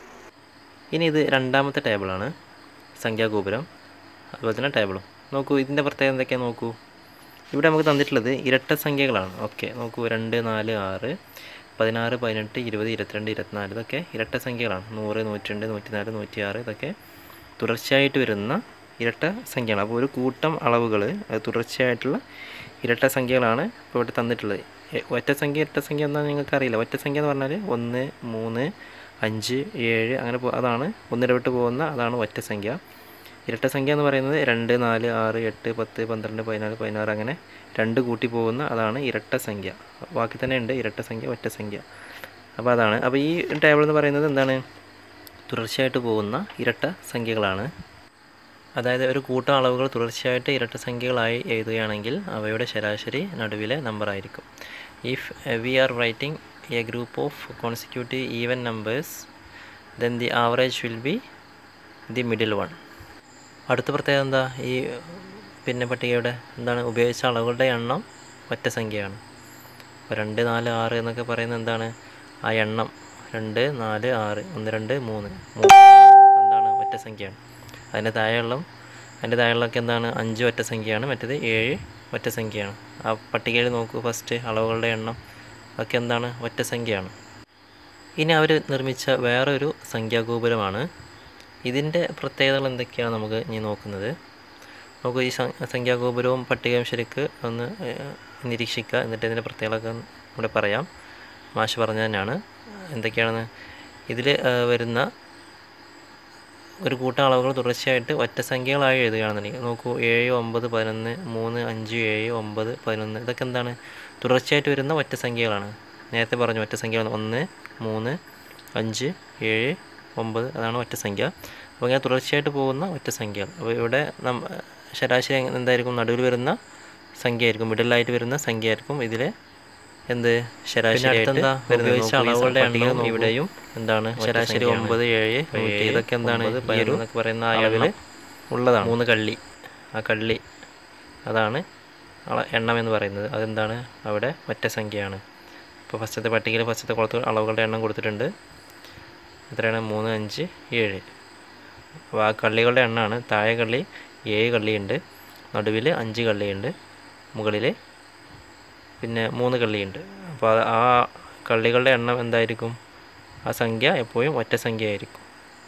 S2: ഇനി ഇത് രണ്ടാമത്തെ ടേബിളാണ് സംഖ്യാഗോപുരം അതുപോലെ തന്നെ ടേബിളും നോക്കൂ ഇതിൻ്റെ പ്രത്യേകത എന്തൊക്കെയാണ് നോക്കൂ ഇവിടെ നമുക്ക് തന്നിട്ടുള്ളത് ഇരട്ട സംഖ്യകളാണ് ഓക്കെ നോക്കൂ രണ്ട് നാല് ആറ് പതിനാറ് പതിനെട്ട് ഇരുപത് ഇരുപത്തിരണ്ട് ഇരുപത്തിനാല് ഇതൊക്കെ ഇരട്ട സംഖ്യകളാണ് നൂറ് നൂറ്റിരണ്ട് നൂറ്റിനാല് നൂറ്റിയാറ് ഇതൊക്കെ തുടർച്ചയായിട്ട് വരുന്ന ഇരട്ട സംഖ്യകളാണ് അപ്പോൾ ഒരു കൂട്ടം അളവുകൾ അത് തുടർച്ചയായിട്ടുള്ള ഇരട്ട സംഖ്യകളാണ് ഇപ്പോൾ ഇവിടെ തന്നിട്ടുള്ളത് എ- ഒറ്റ സംഖ്യ ഇരട്ട സംഖ്യ എന്താണെന്ന് നിങ്ങൾക്ക് അറിയില്ല ഒറ്റ സംഖ്യ എന്ന് പറഞ്ഞാൽ ഒന്ന് മൂന്ന് അഞ്ച് ഏഴ് അങ്ങനെ പോ അതാണ് ഒന്നിടവിട്ട് പോകുന്ന അതാണ് ഒറ്റ സംഖ്യ ഇരട്ട സംഖ്യ എന്ന് പറയുന്നത് രണ്ട് നാല് ആറ് എട്ട് പത്ത് പന്ത്രണ്ട് പതിനാല് പതിനാറ് അങ്ങനെ രണ്ട് കൂട്ടി പോകുന്ന അതാണ് ഇരട്ട സംഖ്യ ബാക്കി തന്നെ ഉണ്ട് ഇരട്ട സംഖ്യ ഒറ്റ സംഖ്യ അപ്പോൾ അതാണ് അപ്പോൾ ഈ ടേബിൾ എന്ന് പറയുന്നത് എന്താണ് തുടർച്ചയായിട്ട് പോകുന്ന ഇരട്ട സംഖ്യകളാണ് അതായത് ഒരു കൂട്ടം അളവുകൾ തുടർച്ചയായിട്ട് ഇരട്ട സംഖ്യകളായി എഴുതുകയാണെങ്കിൽ അവയുടെ ശരാശരി നടുവിലെ നമ്പർ ആയിരിക്കും if we are writing a group of consecutive even numbers then the average will be the middle one അടുത്ത പ്രത്യേകത എന്താ ഈ പിന്നെ പട്ടികയുടെ എന്താണ് ഉപയോഗിച്ച അളവുകളുടെ എണ്ണം ഒറ്റ സംഖ്യയാണ് ഇപ്പോൾ രണ്ട് നാല് ആറ് എന്നൊക്കെ പറയുന്നത് എന്താണ് ആ എണ്ണം രണ്ട് നാല് ആറ് ഒന്ന് രണ്ട് മൂന്ന് മൂന്ന് എന്താണ് ഒറ്റ സംഖ്യയാണ് അതിൻ്റെ താഴെയുള്ള അതിൻ്റെ താഴെയുള്ളതൊക്കെ എന്താണ് അഞ്ച് ഒറ്റ സംഖ്യയാണ് മറ്റേത് ഏഴ് ഒറ്റ സംഖ്യയാണ് ആ പട്ടികയിൽ നോക്കൂ ഫസ്റ്റ് അളവുകളുടെ എണ്ണം ഒക്കെ എന്താണ് ഒറ്റ സംഖ്യയാണ് ഇനി അവർ നിർമ്മിച്ച വേറൊരു സംഖ്യാഗോപുരമാണ് ഇതിൻ്റെ പ്രത്യേകതകൾ എന്തൊക്കെയാണ് നമുക്ക് ഇനി നോക്കുന്നത് നമുക്ക് ഈ സം- സംഖ്യാഗോപുരവും പട്ടികയും ശരിക്ക് ഒന്ന് ഏഹ്, നിരീക്ഷിക്കുക എന്നിട്ട് ഇതിൻ്റെ പ്രത്യേകതകളൊക്കെ ഇവിടെ പറയാം മാഷ് പറഞ്ഞ തന്നെയാണ് എന്തൊക്കെയാണെന്ന് ഇതിൽ വരുന്ന ഒരു കൂട്ടം അളവുകൾ തുടർച്ചയായിട്ട് ഒറ്റ സംഖ്യകളായി എഴുതുകയാണെന്നുണ്ടെങ്കിൽ നോക്കൂ ഏഴ് ഒമ്പത് പതിനൊന്ന് മൂന്ന് അഞ്ച് ഏഴ് ഒമ്പത് പതിനൊന്ന് ഇതൊക്കെ എന്താണ് തുടർച്ചയായിട്ട് വരുന്ന ഒറ്റ സംഖ്യകളാണ് നേരത്തെ പറഞ്ഞു ഒറ്റ സംഖ്യ ഒന്ന് മൂന്ന് അഞ്ച് ഏഴ് ഒമ്പത് അതാണ് ഒറ്റ സംഖ്യ അപ്പോൾ ഇങ്ങനെ തുടർച്ചയായിട്ട് പോകുന്ന ഒറ്റ സംഖ്യകൾ അപ്പോൾ ഇവിടെ നമ്മ ശരാശരി എങ്ങനെ- എന്തായിരിക്കും നടുവിൽ വരുന്ന സംഖ്യ ആയിരിക്കും മിഡിലായിട്ട് വരുന്ന സംഖ്യ ആയിരിക്കും ഇതിലെ എന്ത് ശരാശരി ഉപയോഗിച്ച അളവുകളുടെ എണ്ണവും ഇവിടെയും എന്താണ് ശരാശരി ഒമ്പത് ഏഴ് നൂറ്റി ഇതൊക്കെ എന്താണ് ഈ ഒരു എന്നൊക്കെ പറയുന്ന ആ അളവിൽ ഉള്ളതാണ് മൂന്ന് കള്ളി ആ കള്ളി അതാണ് അള എണ്ണം എന്ന് പറയുന്നത് അതെന്താണ് അവിടെ ഒറ്റ സംഖ്യയാണ് ഇപ്പോൾ ഫസ്റ്റത്തെ പട്ടികയിൽ ഫസ്റ്റത്തെ കുളത്ത് അളവുകളുടെ എണ്ണം കൊടുത്തിട്ടുണ്ട് എത്രയാണ് മൂന്ന് അഞ്ച് ഏഴ് അപ്പോൾ ആ കള്ളികളുടെ എണ്ണമാണ് താഴെ കള്ളി ഏഴ് കള്ളിയുണ്ട് നടുവിൽ അഞ്ച് കള്ളിയുണ്ട് മുകളിൽ പിന്നെ മൂന്ന് കള്ളിയുണ്ട് അപ്പോൾ അത് ആ കള്ളികളുടെ എണ്ണം എന്തായിരിക്കും ആ സംഖ്യ എപ്പോഴും ഒറ്റ സംഖ്യ ആയിരിക്കും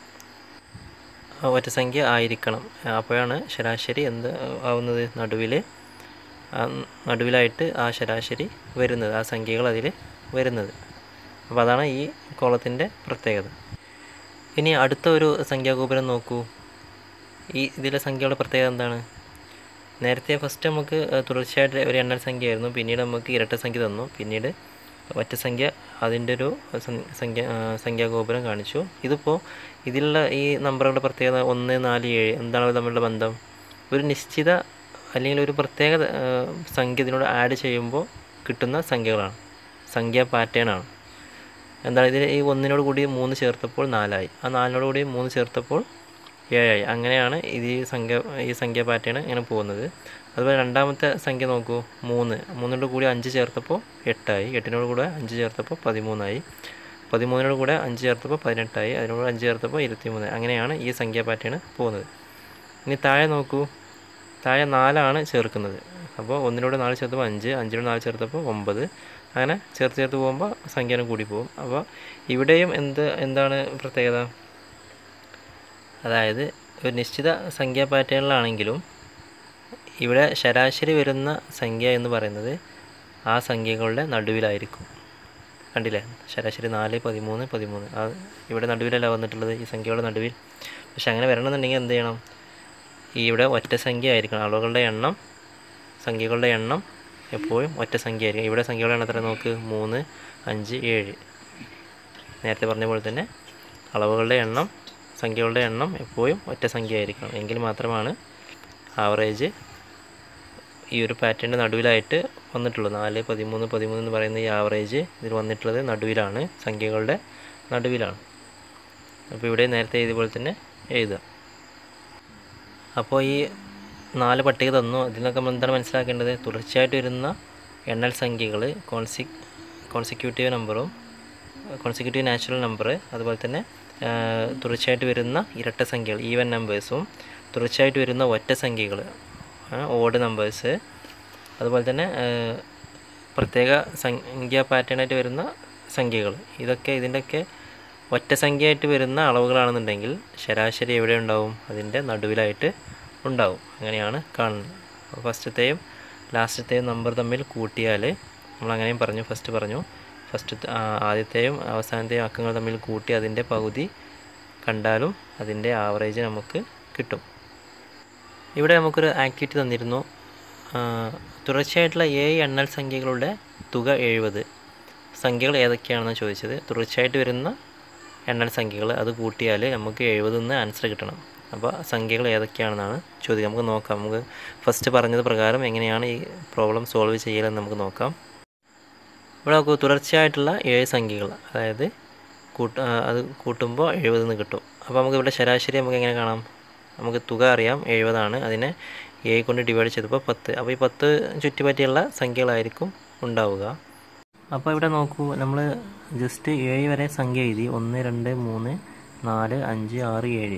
S2: ആ ഒറ്റ സംഖ്യ ആയിരിക്കണം അപ്പോഴാണ് ശരാശരി എന്ത് ആവുന്നത് നടുവിൽ ആ നടുവിലായിട്ട് ആ ശരാശരി വരുന്നത് ആ സംഖ്യകൾ അതിൽ വരുന്നത് അപ്പോൾ അതാണ് ഈ കോളത്തിൻ്റെ പ്രത്യേകത ഇനി അടുത്ത ഒരു സംഖ്യാഗോപുരം നോക്കൂ ഈ ഇതിലെ സംഖ്യയുടെ പ്രത്യേകത എന്താണ് നേരത്തെ ഫസ്റ്റ് നമുക്ക് ഏഹ്, തുടർച്ചയായിട്ട് ഒരു എണ്ണൽ സംഖ്യയായിരുന്നു പിന്നീട് നമുക്ക് ഇരട്ട സംഖ്യ തന്നു പിന്നീട് ഒറ്റ സംഖ്യ അതിൻ്റെ ഒരു സം- സംഖ്യ ആ, സംഖ്യാഗോപുരം കാണിച്ചു ഇതിപ്പോൾ ഇതിലുള്ള ഈ നമ്പറുകളുടെ പ്രത്യേകത ഒന്ന് നാല് ഏഴ് എന്താണ് ഇത് തമ്മിലുള്ള ബന്ധം ഒരു നിശ്ചിത അല്ലെങ്കിൽ ഒരു പ്രത്യേക ഏഹ്, സംഖ്യ ഇതിനോട് ആഡ് ചെയ്യുമ്പോൾ കിട്ടുന്ന സംഖ്യകളാണ് സംഖ്യ പാറ്റേൺ ആണ് എന്താണ് ഇതിൽ ഈ ഒന്നിനോട് കൂടി മൂന്ന് ചേർത്തപ്പോൾ നാലായി ആ നാലിനോട് കൂടി മൂന്ന് ചേർത്തപ്പോൾ ഏഴായി അങ്ങനെയാണ് ഇത് ഈ സംഖ്യ ഈ സംഖ്യ പാറ്റേൺ ഇങ്ങനെ പോകുന്നത് അതുപോലെ രണ്ടാമത്തെ സംഖ്യ നോക്കൂ മൂന്ന് മൂന്നിനോട് കൂടി അഞ്ച് ചേർത്തപ്പോൾ എട്ടായി എട്ടിനോട് കൂടെ അഞ്ച് ചേർത്തപ്പോൾ പതിമൂന്നായി പതിമൂന്നിനോട് കൂടെ അഞ്ച് ചേർത്തപ്പോൾ പതിനെട്ടായി അതിനോട് അഞ്ച് ചേർത്തപ്പോൾ ഇരുപത്തിമൂന്ന് അങ്ങനെയാണ് ഈ സംഖ്യ പാറ്റേൺ പോകുന്നത് ഇനി താഴെ നോക്കൂ താഴെ നാലാണ് ചേർക്കുന്നത് അപ്പോൾ ഒന്നിനോട് നാല് ചേർത്തപ്പോൾ അഞ്ച് അഞ്ചിനോട് നാല് ചേർത്തപ്പോൾ ഒമ്പത് അങ്ങനെ ചേർത്ത് ചേർത്ത് പോകുമ്പോൾ സംഖ്യാനം കൂടി പോകും അപ്പോൾ ഇവിടെയും എന്ത് എന്താണ് പ്രത്യേകത അതായത് ഒരു നിശ്ചിത സംഖ്യാ പാറ്റേണിലാണെങ്കിലും ഇവിടെ ശരാശരി വരുന്ന സംഖ്യ എന്ന് പറയുന്നത് ആ സംഖ്യകളുടെ നടുവിലായിരിക്കും കണ്ടില്ലേ ശരാശരി നാല് പതിമൂന്ന് പതിമൂന്ന് ആ ഇവിടെ നടുവിലല്ല വന്നിട്ടുള്ളത് ഈ സംഖ്യയുടെ നടുവിൽ പക്ഷെ അങ്ങനെ വരണമെന്നുണ്ടെങ്കിൽ എന്ത് ചെയ്യണം ഈ ഇവിടെ ഒറ്റ സംഖ്യ ആയിരിക്കണം അളവുകളുടെ എണ്ണം സംഖ്യകളുടെ എണ്ണം എപ്പോഴും ഒറ്റ സംഖ്യ ആയിരിക്കും ഇവിടെ സംഖ്യകളുടെ എണ്ണം എത്ര നോക്ക് മൂന്ന് അഞ്ച് ഏഴ് നേരത്തെ പറഞ്ഞ പോലെ തന്നെ അളവുകളുടെ എണ്ണം സംഖ്യകളുടെ എണ്ണം എപ്പോഴും ഒറ്റ സംഖ്യ ആയിരിക്കണം എങ്കിൽ മാത്രമാണ് ആവറേജ് ഈ ഒരു പാറ്റേണിൻ്റെ നടുവിലായിട്ട് വന്നിട്ടുള്ളൂ നാല് പതിമൂന്ന് പതിമൂന്ന് എന്ന് പറയുന്ന ഈ ആവറേജ് ഇതിൽ വന്നിട്ടുള്ളത് നടുവിലാണ് സംഖ്യകളുടെ നടുവിലാണ് അപ്പോൾ ഇവിടെ നേരത്തെ ഇതുപോലെ തന്നെ എഴുതുക അപ്പോൾ ഈ നാല് പട്ടിക തന്നു അതിൽ നിന്നൊക്കെ നമ്മൾ എന്താണ് മനസ്സിലാക്കേണ്ടത് തുടർച്ചയായിട്ട് വരുന്ന എണ്ണൽ സംഖ്യകൾ കോൺസി കോൺസിക്യൂട്ടീവ് നമ്പറും കോൺസിക്യൂട്ടീവ് നാച്ചുറൽ നമ്പർ അതുപോലെ തന്നെ ആ, തുടർച്ചയായിട്ട് വരുന്ന ഇരട്ട സംഖ്യകൾ ഈവൻ നമ്പേഴ്സും തുടർച്ചയായിട്ട് വരുന്ന ഒറ്റ സംഖ്യകൾ ഓഡ് നമ്പേഴ്സ് അതുപോലെ തന്നെ ആ, പ്രത്യേക സംഖ്യ പാറ്റേണായിട്ട് വരുന്ന സംഖ്യകൾ ഇതൊക്കെ ഇതിൻ്റെയൊക്കെ ഒറ്റ സംഖ്യയായിട്ട് വരുന്ന അളവുകളാണെന്നുണ്ടെങ്കിൽ ശരാശരി എവിടെ ഉണ്ടാവും അതിൻ്റെ നടുവിലായിട്ട് ഉണ്ടാവും അങ്ങനെയാണ് കാണുന്നത് അപ്പോൾ ഫസ്റ്റത്തെയും ലാസ്റ്റത്തെയും നമ്പർ തമ്മിൽ കൂട്ടിയാൽ നമ്മൾ അങ്ങനെയും പറഞ്ഞു ഫസ്റ്റ് പറഞ്ഞു ഫസ്റ്റ് ആദ്യത്തെയും അവസാനത്തെയും അക്കങ്ങൾ തമ്മിൽ കൂട്ടി അതിൻ്റെ പകുതി കണ്ടാലും അതിൻ്റെ ആവറേജ് നമുക്ക് കിട്ടും ഇവിടെ നമുക്കൊരു ആക്ടിവിറ്റി തന്നിരുന്നു ആ, തുടർച്ചയായിട്ടുള്ള ഏഴ് എണ്ണൽ സംഖ്യകളുടെ തുക എഴുപത് സംഖ്യകൾ ഏതൊക്കെയാണെന്ന് ചോദിച്ചത് തുടർച്ചയായിട്ട് വരുന്ന എണ്ണൽ സംഖ്യകൾ അത് കൂട്ടിയാൽ നമുക്ക് എഴുപതിൽ നിന്ന് ആൻസർ കിട്ടണം അപ്പോൾ സംഖ്യകൾ ഏതൊക്കെയാണെന്നാണ് ചോദ്യം നമുക്ക് നോക്കാം നമുക്ക് ഫസ്റ്റ് പറഞ്ഞത് പ്രകാരം എങ്ങനെയാണ് ഈ പ്രോബ്ലം സോൾവ് ചെയ്യലെന്ന് നമുക്ക് നോക്കാം ഇവിടെ നോക്കൂ തുടർച്ചയായിട്ടുള്ള ഏഴ് സംഖ്യകൾ അതായത് കൂട്ട ആ, അത് കൂട്ടുമ്പോൾ എഴുപതിൽ നിന്ന് കിട്ടും അപ്പോൾ നമുക്ക് ഇവിടെ ശരാശരി നമുക്ക് എങ്ങനെ കാണാം നമുക്ക് തുക അറിയാം എഴുപതാണ് അതിനെ ഏഴ് കൊണ്ട് ഡിവൈഡ് ചെയ്തപ്പോൾ പത്ത് അപ്പോൾ ഈ പത്ത് ചുറ്റുപറ്റിയുള്ള സംഖ്യകളായിരിക്കും ഉണ്ടാവുക അപ്പോൾ ഇവിടെ നോക്കൂ നമ്മൾ ജസ്റ്റ് ഏഴ് വരെ സംഖ്യ എഴുതി ഒന്ന് രണ്ട് മൂന്ന് നാല് അഞ്ച് ആറ് ഏഴ്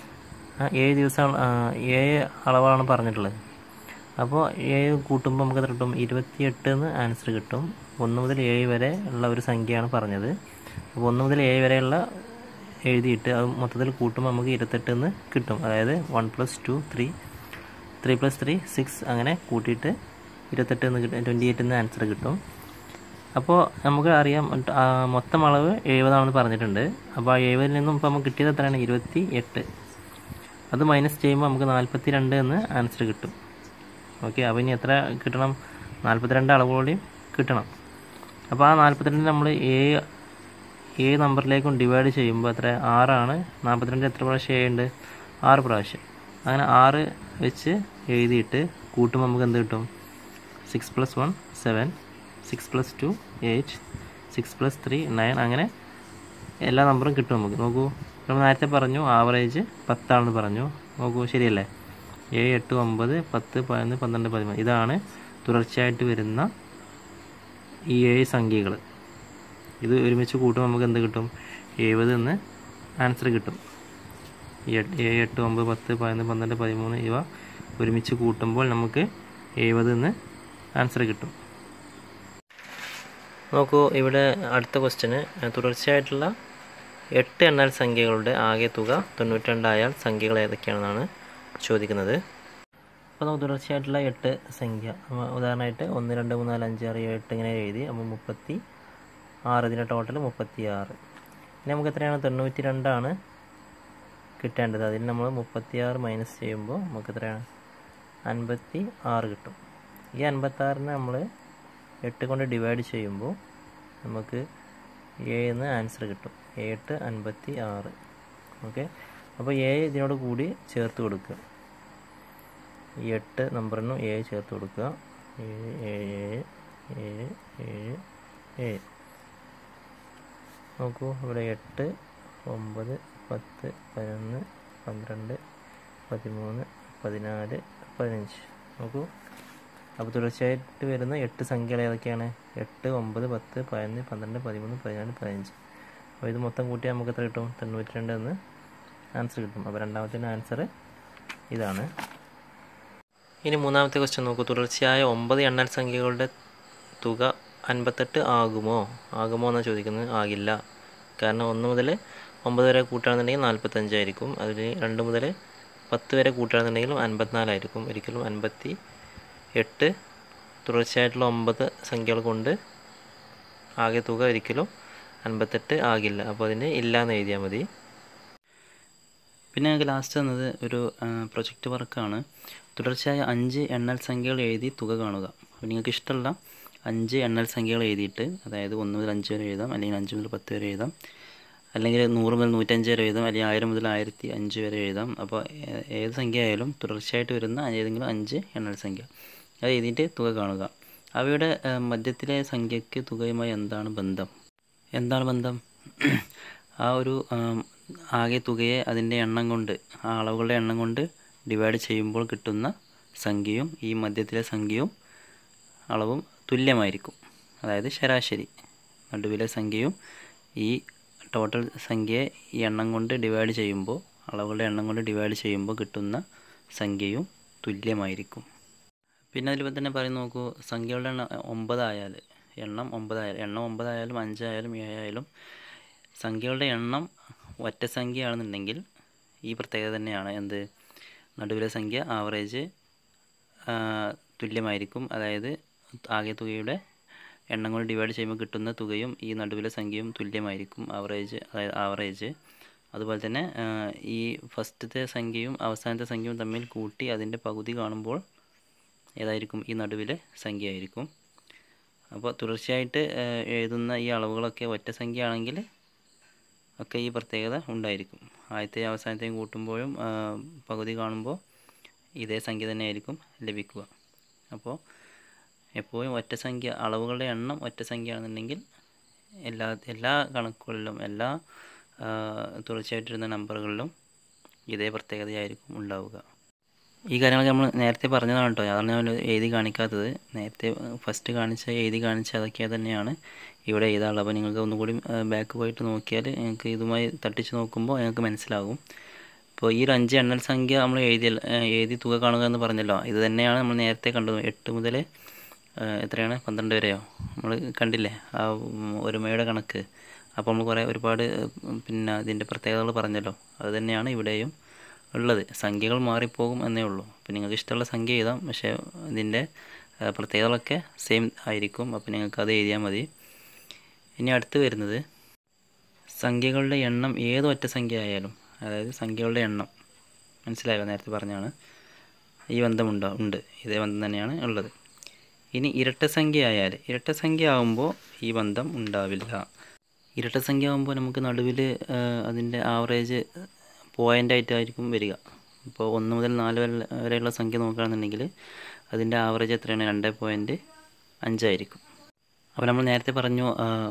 S2: ആ ഏഴ് ദിവസം ആ, ഏഴ് അളവാണ് പറഞ്ഞിട്ടുള്ളത് അപ്പോൾ ഏഴ് കൂട്ടുമ്പോൾ നമുക്ക് എത്ര കിട്ടും ഇരുപത്തിയെട്ട് എന്ന് ആൻസർ കിട്ടും ഒന്ന് മുതൽ ഏഴ് വരെ ഉള്ള ഒരു സംഖ്യയാണ് പറഞ്ഞത് അപ്പോൾ ഒന്ന് മുതൽ ഏഴ് വരെയുള്ള എഴുതിയിട്ട് അത് മൊത്തത്തിൽ കൂട്ടുമ്പോൾ നമുക്ക് ഇരുപത്തെട്ട് എന്ന് കിട്ടും അതായത് one plus two three three plus three six അങ്ങനെ കൂട്ടിയിട്ട് ഇരുപത്തെട്ട് എന്ന് കിട്ടും ട്വൻറ്റി എയ്റ്റ് എന്ന് ആൻസർ കിട്ടും അപ്പോൾ നമുക്ക് അറിയാം ആ, മൊത്തം അളവ് എഴുപതാണെന്ന് പറഞ്ഞിട്ടുണ്ട് അപ്പോൾ ആ എഴുപതിൽ നിന്നും ഇപ്പോൾ നമുക്ക് കിട്ടിയത് എത്രയാണ് ഇരുപത്തി എട്ട് അത് മൈനസ് ചെയ്യുമ്പോൾ നമുക്ക് നാൽപ്പത്തി രണ്ട് എന്ന് ആൻസർ കിട്ടും ഓക്കെ അപ്പോൾ ഇനി എത്ര കിട്ടണം നാൽപ്പത്തിരണ്ട് അളവുകൂടിയും കിട്ടണം അപ്പോൾ ആ നാൽപ്പത്തിരണ്ട് നമ്മൾ ഏ ഏ നമ്പറിലേക്കും ഡിവൈഡ് ചെയ്യുമ്പോൾ എത്ര ആറാണ് നാൽപ്പത്തിരണ്ട് എത്ര പ്രാവശ്യം ഏ ഉണ്ട് ആറ് പ്രാവശ്യം അങ്ങനെ ആറ് വെച്ച് എഴുതിയിട്ട് കൂട്ടുമ്പോൾ നമുക്ക് എന്ത് കിട്ടും six plus one seven six plus two eight six plus three nine അങ്ങനെ എല്ലാ നമ്പറും കിട്ടും നമുക്ക് നോക്കൂ നമ്മൾ നേരത്തെ പറഞ്ഞു ആവറേജ് പത്താണെന്ന് പറഞ്ഞു നോക്കൂ ശരിയല്ലേ ഏഴ് എട്ട് ഒമ്പത് പത്ത് പതിനൊന്ന് പന്ത്രണ്ട് പതിമൂന്ന് ഇതാണ് തുടർച്ചയായിട്ട് വരുന്ന ഈ ഏഴ് സംഖ്യകൾ ഇത് ഒരുമിച്ച് കൂട്ടുമ്പോൾ നമുക്ക് എന്ത് കിട്ടും എഴുപത് എന്ന് ആൻസർ കിട്ടും ഈ എട്ട് ഏഴ് എട്ട് ഒമ്പത് പത്ത് പതിനൊന്ന് പന്ത്രണ്ട് പതിമൂന്ന് ഇവ ഒരുമിച്ച് കൂട്ടുമ്പോൾ നമുക്ക് എഴുപത് എന്ന് ആൻസർ കിട്ടും നോക്കൂ ഇവിടെ അടുത്ത ക്വസ്റ്റ്യന് തുടർച്ചയായിട്ടുള്ള എട്ട് എണ്ണൽ സംഖ്യകളുടെ ആകെ തുക തൊണ്ണൂറ്റിരണ്ടായാൽ സംഖ്യകൾ ഏതൊക്കെയാണെന്നാണ് ചോദിക്കുന്നത് അപ്പോൾ നമുക്ക് തുടർച്ചയായിട്ടുള്ള എട്ട് സംഖ്യ നമ്മ ഉദാഹരണമായിട്ട് ഒന്ന് രണ്ട് മൂന്ന് നാല് അഞ്ച് ആറ് ഏഴ് എട്ട് ഇങ്ങനെ എഴുതി അപ്പോൾ മുപ്പത്തി ആറ് ഇതിൻ്റെ ടോട്ടൽ മുപ്പത്തി ആറ് ഇനി നമുക്ക് എത്രയാണ് തൊണ്ണൂറ്റി രണ്ടാണ് കിട്ടേണ്ടത് അതിൽ നമ്മൾ മുപ്പത്തി ആറ് മൈനസ് ചെയ്യുമ്പോൾ നമുക്ക് എത്രയാണ് അൻപത്തി ആറ് കിട്ടും ഈ അൻപത്താറിനെ നമ്മൾ എട്ട് കൊണ്ട് ഡിവൈഡ് ചെയ്യുമ്പോൾ നമുക്ക് ഏന്ന് ആൻസർ കിട്ടും എട്ട് അൻപത്തി ആറ് ഓക്കെ അപ്പോൾ എ ഇതിനോട് കൂടി ചേർത്ത് കൊടുക്കുക ഈ എട്ട് നമ്പറിനും ഏഴ് ചേർത്ത് കൊടുക്കുക ഏഴ് ഏഴ് ഏഴ് ഏഴ് ഏഴ് നോക്കൂ ഇവിടെ എട്ട് ഒമ്പത് പത്ത് പതിനൊന്ന് പന്ത്രണ്ട് പതിമൂന്ന് പതിനാല് പതിനഞ്ച് നോക്കൂ അപ്പോൾ തുടർച്ചയായിട്ട് വരുന്ന എട്ട് സംഖ്യകൾ ഏതൊക്കെയാണ് എട്ട് ഒമ്പത് പത്ത് പതിനൊന്ന് പന്ത്രണ്ട് പതിമൂന്ന് പതിനാല് പതിനഞ്ച് അപ്പോൾ ഇത് മൊത്തം കൂട്ടി നമുക്ക് എത്ര കിട്ടും തൊണ്ണൂറ്റി രണ്ട് എന്ന് ആൻസർ കിട്ടും അപ്പോൾ രണ്ടാമത്തെ ആൻസർ ഇതാണ് ഇനി മൂന്നാമത്തെ ക്വസ്റ്റ്യൻ നോക്കൂ തുടർച്ചയായ ഒമ്പത് എണ്ണൽ സംഖ്യകളുടെ തുക അൻപത്തെട്ട് ആകുമോ ആകുമോ എന്നാണ് ചോദിക്കുന്നത് ആകില്ല കാരണം ഒന്ന് മുതൽ ഒമ്പത് വരെ കൂട്ടുകയാണെന്നുണ്ടെങ്കിൽ നാൽപ്പത്തഞ്ചായിരിക്കും അതിൽ രണ്ട് മുതൽ പത്ത് വരെ കൂട്ടുകയാണെന്നുണ്ടെങ്കിലും അൻപത്തിനാലായിരിക്കും ഒരിക്കലും അൻപത്തി എട്ട് തുടർച്ചയായിട്ടുള്ള ഒമ്പത് സംഖ്യകൾ കൊണ്ട് ആകെ തുക ഒരിക്കലും അൻപത്തെട്ട് ആകില്ല അപ്പോൾ അതിന് ഇല്ല എന്ന് എഴുതിയാൽ മതി
S1: പിന്നെ ഞങ്ങൾക്ക് ലാസ്റ്റ് തന്നത് ഒരു പ്രൊജക്റ്റ് വർക്കാണ് തുടർച്ചയായ അഞ്ച് എണ്ണൽ സംഖ്യകൾ എഴുതി തുക കാണുക അപ്പോൾ നിങ്ങൾക്ക് ഇഷ്ടമുള്ള അഞ്ച് എണ്ണൽ സംഖ്യകൾ എഴുതിയിട്ട് അതായത് ഒന്ന് മുതൽ അഞ്ച് വരെ എഴുതാം അല്ലെങ്കിൽ അഞ്ച് മുതൽ പത്ത് വരെ എഴുതാം അല്ലെങ്കിൽ നൂറ് മുതൽ നൂറ്റഞ്ച് വരെ എഴുതാം അല്ലെങ്കിൽ ആയിരം മുതൽ ആയിരത്തി അഞ്ച് വരെ എഴുതാം അപ്പോൾ ഏ- ഏത് സംഖ്യ ആയാലും തുടർച്ചയായിട്ട് വരുന്ന ഏതെങ്കിലും അഞ്ച് എണ്ണൽ സംഖ്യ അത് എഴുതിയിട്ട് തുക കാണുക അവയുടെ ആ, മധ്യത്തിലെ സംഖ്യയ്ക്ക് തുകയുമായി എന്താണ് ബന്ധം എന്താണ് ബന്ധം ആ ഒരു ആം, ആകെ തുകയെ അതിൻ്റെ എണ്ണം കൊണ്ട് ആ അളവുകളുടെ എണ്ണം കൊണ്ട് ഡിവൈഡ് ചെയ്യുമ്പോൾ കിട്ടുന്ന സംഖ്യയും ഈ മധ്യത്തിലെ സംഖ്യയും അളവും തുല്യമായിരിക്കും അതായത് ശരാശരി നടുവിലെ സംഖ്യയും ഈ ടോട്ടൽ സംഖ്യയെ ഈ എണ്ണം കൊണ്ട് ഡിവൈഡ് ചെയ്യുമ്പോൾ അളവുകളുടെ എണ്ണം കൊണ്ട് ഡിവൈഡ് ചെയ്യുമ്പോൾ കിട്ടുന്ന സംഖ്യയും തുല്യമായിരിക്കും പിന്നെ അതിൽ തന്നെ പറയും നോക്കൂ സംഖ്യകളുടെ എണ്ണം ഒമ്പതായാൽ എണ്ണം ഒമ്പതായാലും എണ്ണം ഒമ്പതായാലും അഞ്ചായാലും ഏഴായാലും സംഖ്യകളുടെ എണ്ണം ഒറ്റ സംഖ്യയാണെന്നുണ്ടെങ്കിൽ ഈ പ്രത്യേകത തന്നെയാണ് എന്ത് നടുവിലെ സംഖ്യ ആവറേജ് തുല്യമായിരിക്കും അതായത് ആകെ തുകയുടെ എണ്ണം കൊണ്ട് ഡിവൈഡ് ചെയ്യുമ്പോൾ കിട്ടുന്ന തുകയും ഈ നടുവിലെ സംഖ്യയും തുല്യമായിരിക്കും ആവറേജ് അതായത് ആവറേജ് അതുപോലെ തന്നെ ആ, ഈ ഫസ്റ്റത്തെ സംഖ്യയും അവസാനത്തെ സംഖ്യയും തമ്മിൽ കൂട്ടി അതിൻ്റെ പകുതി കാണുമ്പോൾ ഏതായിരിക്കും ഈ നടുവിലെ സംഖ്യ ആയിരിക്കും അപ്പോൾ തുടർച്ചയായിട്ട് ആ, എഴുതുന്ന ഈ അളവുകളൊക്കെ ഒറ്റ സംഖ്യ ആണെങ്കിൽ ഒക്കെ ഈ പ്രത്യേകത ഉണ്ടായിരിക്കും ആദ്യത്തെയും അവസാനത്തെയും കൂട്ടുമ്പോഴും ആ, പകുതി കാണുമ്പോൾ ഇതേ സംഖ്യ തന്നെയായിരിക്കും ലഭിക്കുക അപ്പോൾ എപ്പോഴും ഒറ്റ സംഖ്യ അളവുകളുടെ എണ്ണം ഒറ്റ സംഖ്യ ആണെന്നുണ്ടെങ്കിൽ എല്ലാ എല്ലാ കണക്കുകളിലും എല്ലാ ആ, തുടർച്ചയായിട്ടിരുന്ന നമ്പറുകളിലും ഇതേ പ്രത്യേകതയായിരിക്കും ഉണ്ടാവുക ഈ കാര്യങ്ങളൊക്കെ നമ്മൾ നേരത്തെ പറഞ്ഞതാണ് കേട്ടോ അതാണ് ഞാൻ എഴുതി കാണിക്കാത്തത് നേരത്തെ ഫസ്റ്റ് കാണിച്ച എഴുതി കാണിച്ച അതൊക്കെ തന്നെയാണ് ഇവിടെ എഴുതാനുള്ളത് അപ്പോൾ നിങ്ങൾക്ക് ഒന്നുകൂടി ബാക്ക് പോയിട്ട് നോക്കിയാൽ നിങ്ങൾക്ക് ഇതുമായി തട്ടിച്ച് നോക്കുമ്പോൾ നിങ്ങൾക്ക് മനസ്സിലാകും ഇപ്പോൾ ഈ ഒരു അഞ്ച് എണ്ണൽ സംഖ്യ നമ്മൾ എഴുതി എഴുതി തുക കാണുക എന്ന് പറഞ്ഞല്ലോ ഇത് തന്നെയാണ് നമ്മൾ നേരത്തെ കണ്ടത് എട്ട് മുതൽ എത്രയാണ് പന്ത്രണ്ട് വരെയോ നമ്മൾ കണ്ടില്ലേ ആ ഉം, ഒരുമയുടെ കണക്ക് അപ്പോൾ നമ്മൾ കുറേ ഒരുപാട് ഉം, പിന്നെ ഇതിൻ്റെ പ്രത്യേകതകൾ പറഞ്ഞല്ലോ അത് തന്നെയാണ് ഇവിടെയും ഉള്ളത് സംഖ്യകൾ മാറിപ്പോകും എന്നേ ഉള്ളൂ അപ്പോൾ നിങ്ങൾക്ക് ഇഷ്ടമുള്ള സംഖ്യ എഴുതാം പക്ഷേ ഇതിൻ്റെ ആ, പ്രത്യേകതകളൊക്കെ സെയിം ആയിരിക്കും അപ്പോൾ നിങ്ങൾക്ക് അത് എഴുതിയാൽ മതി ഇനി അടുത്ത് വരുന്നത് സംഖ്യകളുടെ എണ്ണം ഏത് ഒറ്റ സംഖ്യ ആയാലും അതായത് സംഖ്യകളുടെ എണ്ണം മനസ്സിലായല്ലോ നേരത്തെ പറഞ്ഞാണ് ഈ ബന്ധമുണ്ടോ ഉണ്ട് ഇതേ ബന്ധം തന്നെയാണ് ഉള്ളത് ഇനി ഇരട്ട സംഖ്യ ആയാൽ ഇരട്ട സംഖ്യ ആകുമ്പോൾ ഈ ബന്ധം ഉണ്ടാവില്ല ഇരട്ട സംഖ്യ ആകുമ്പോൾ നമുക്ക് നടുവിൽ അതിൻ്റെ ആവറേജ് പോയിൻ്റ് ആയിട്ടായിരിക്കും വരിക ഇപ്പോൾ ഒന്ന് മുതൽ നാല് വരെ വരെയുള്ള സംഖ്യ നോക്കുകയാണെന്നുണ്ടെങ്കിൽ അതിൻ്റെ ആവറേജ് എത്രയാണ് രണ്ട് പോയിൻറ്റ് അഞ്ചായിരിക്കും അപ്പോൾ നമ്മൾ നേരത്തെ പറഞ്ഞു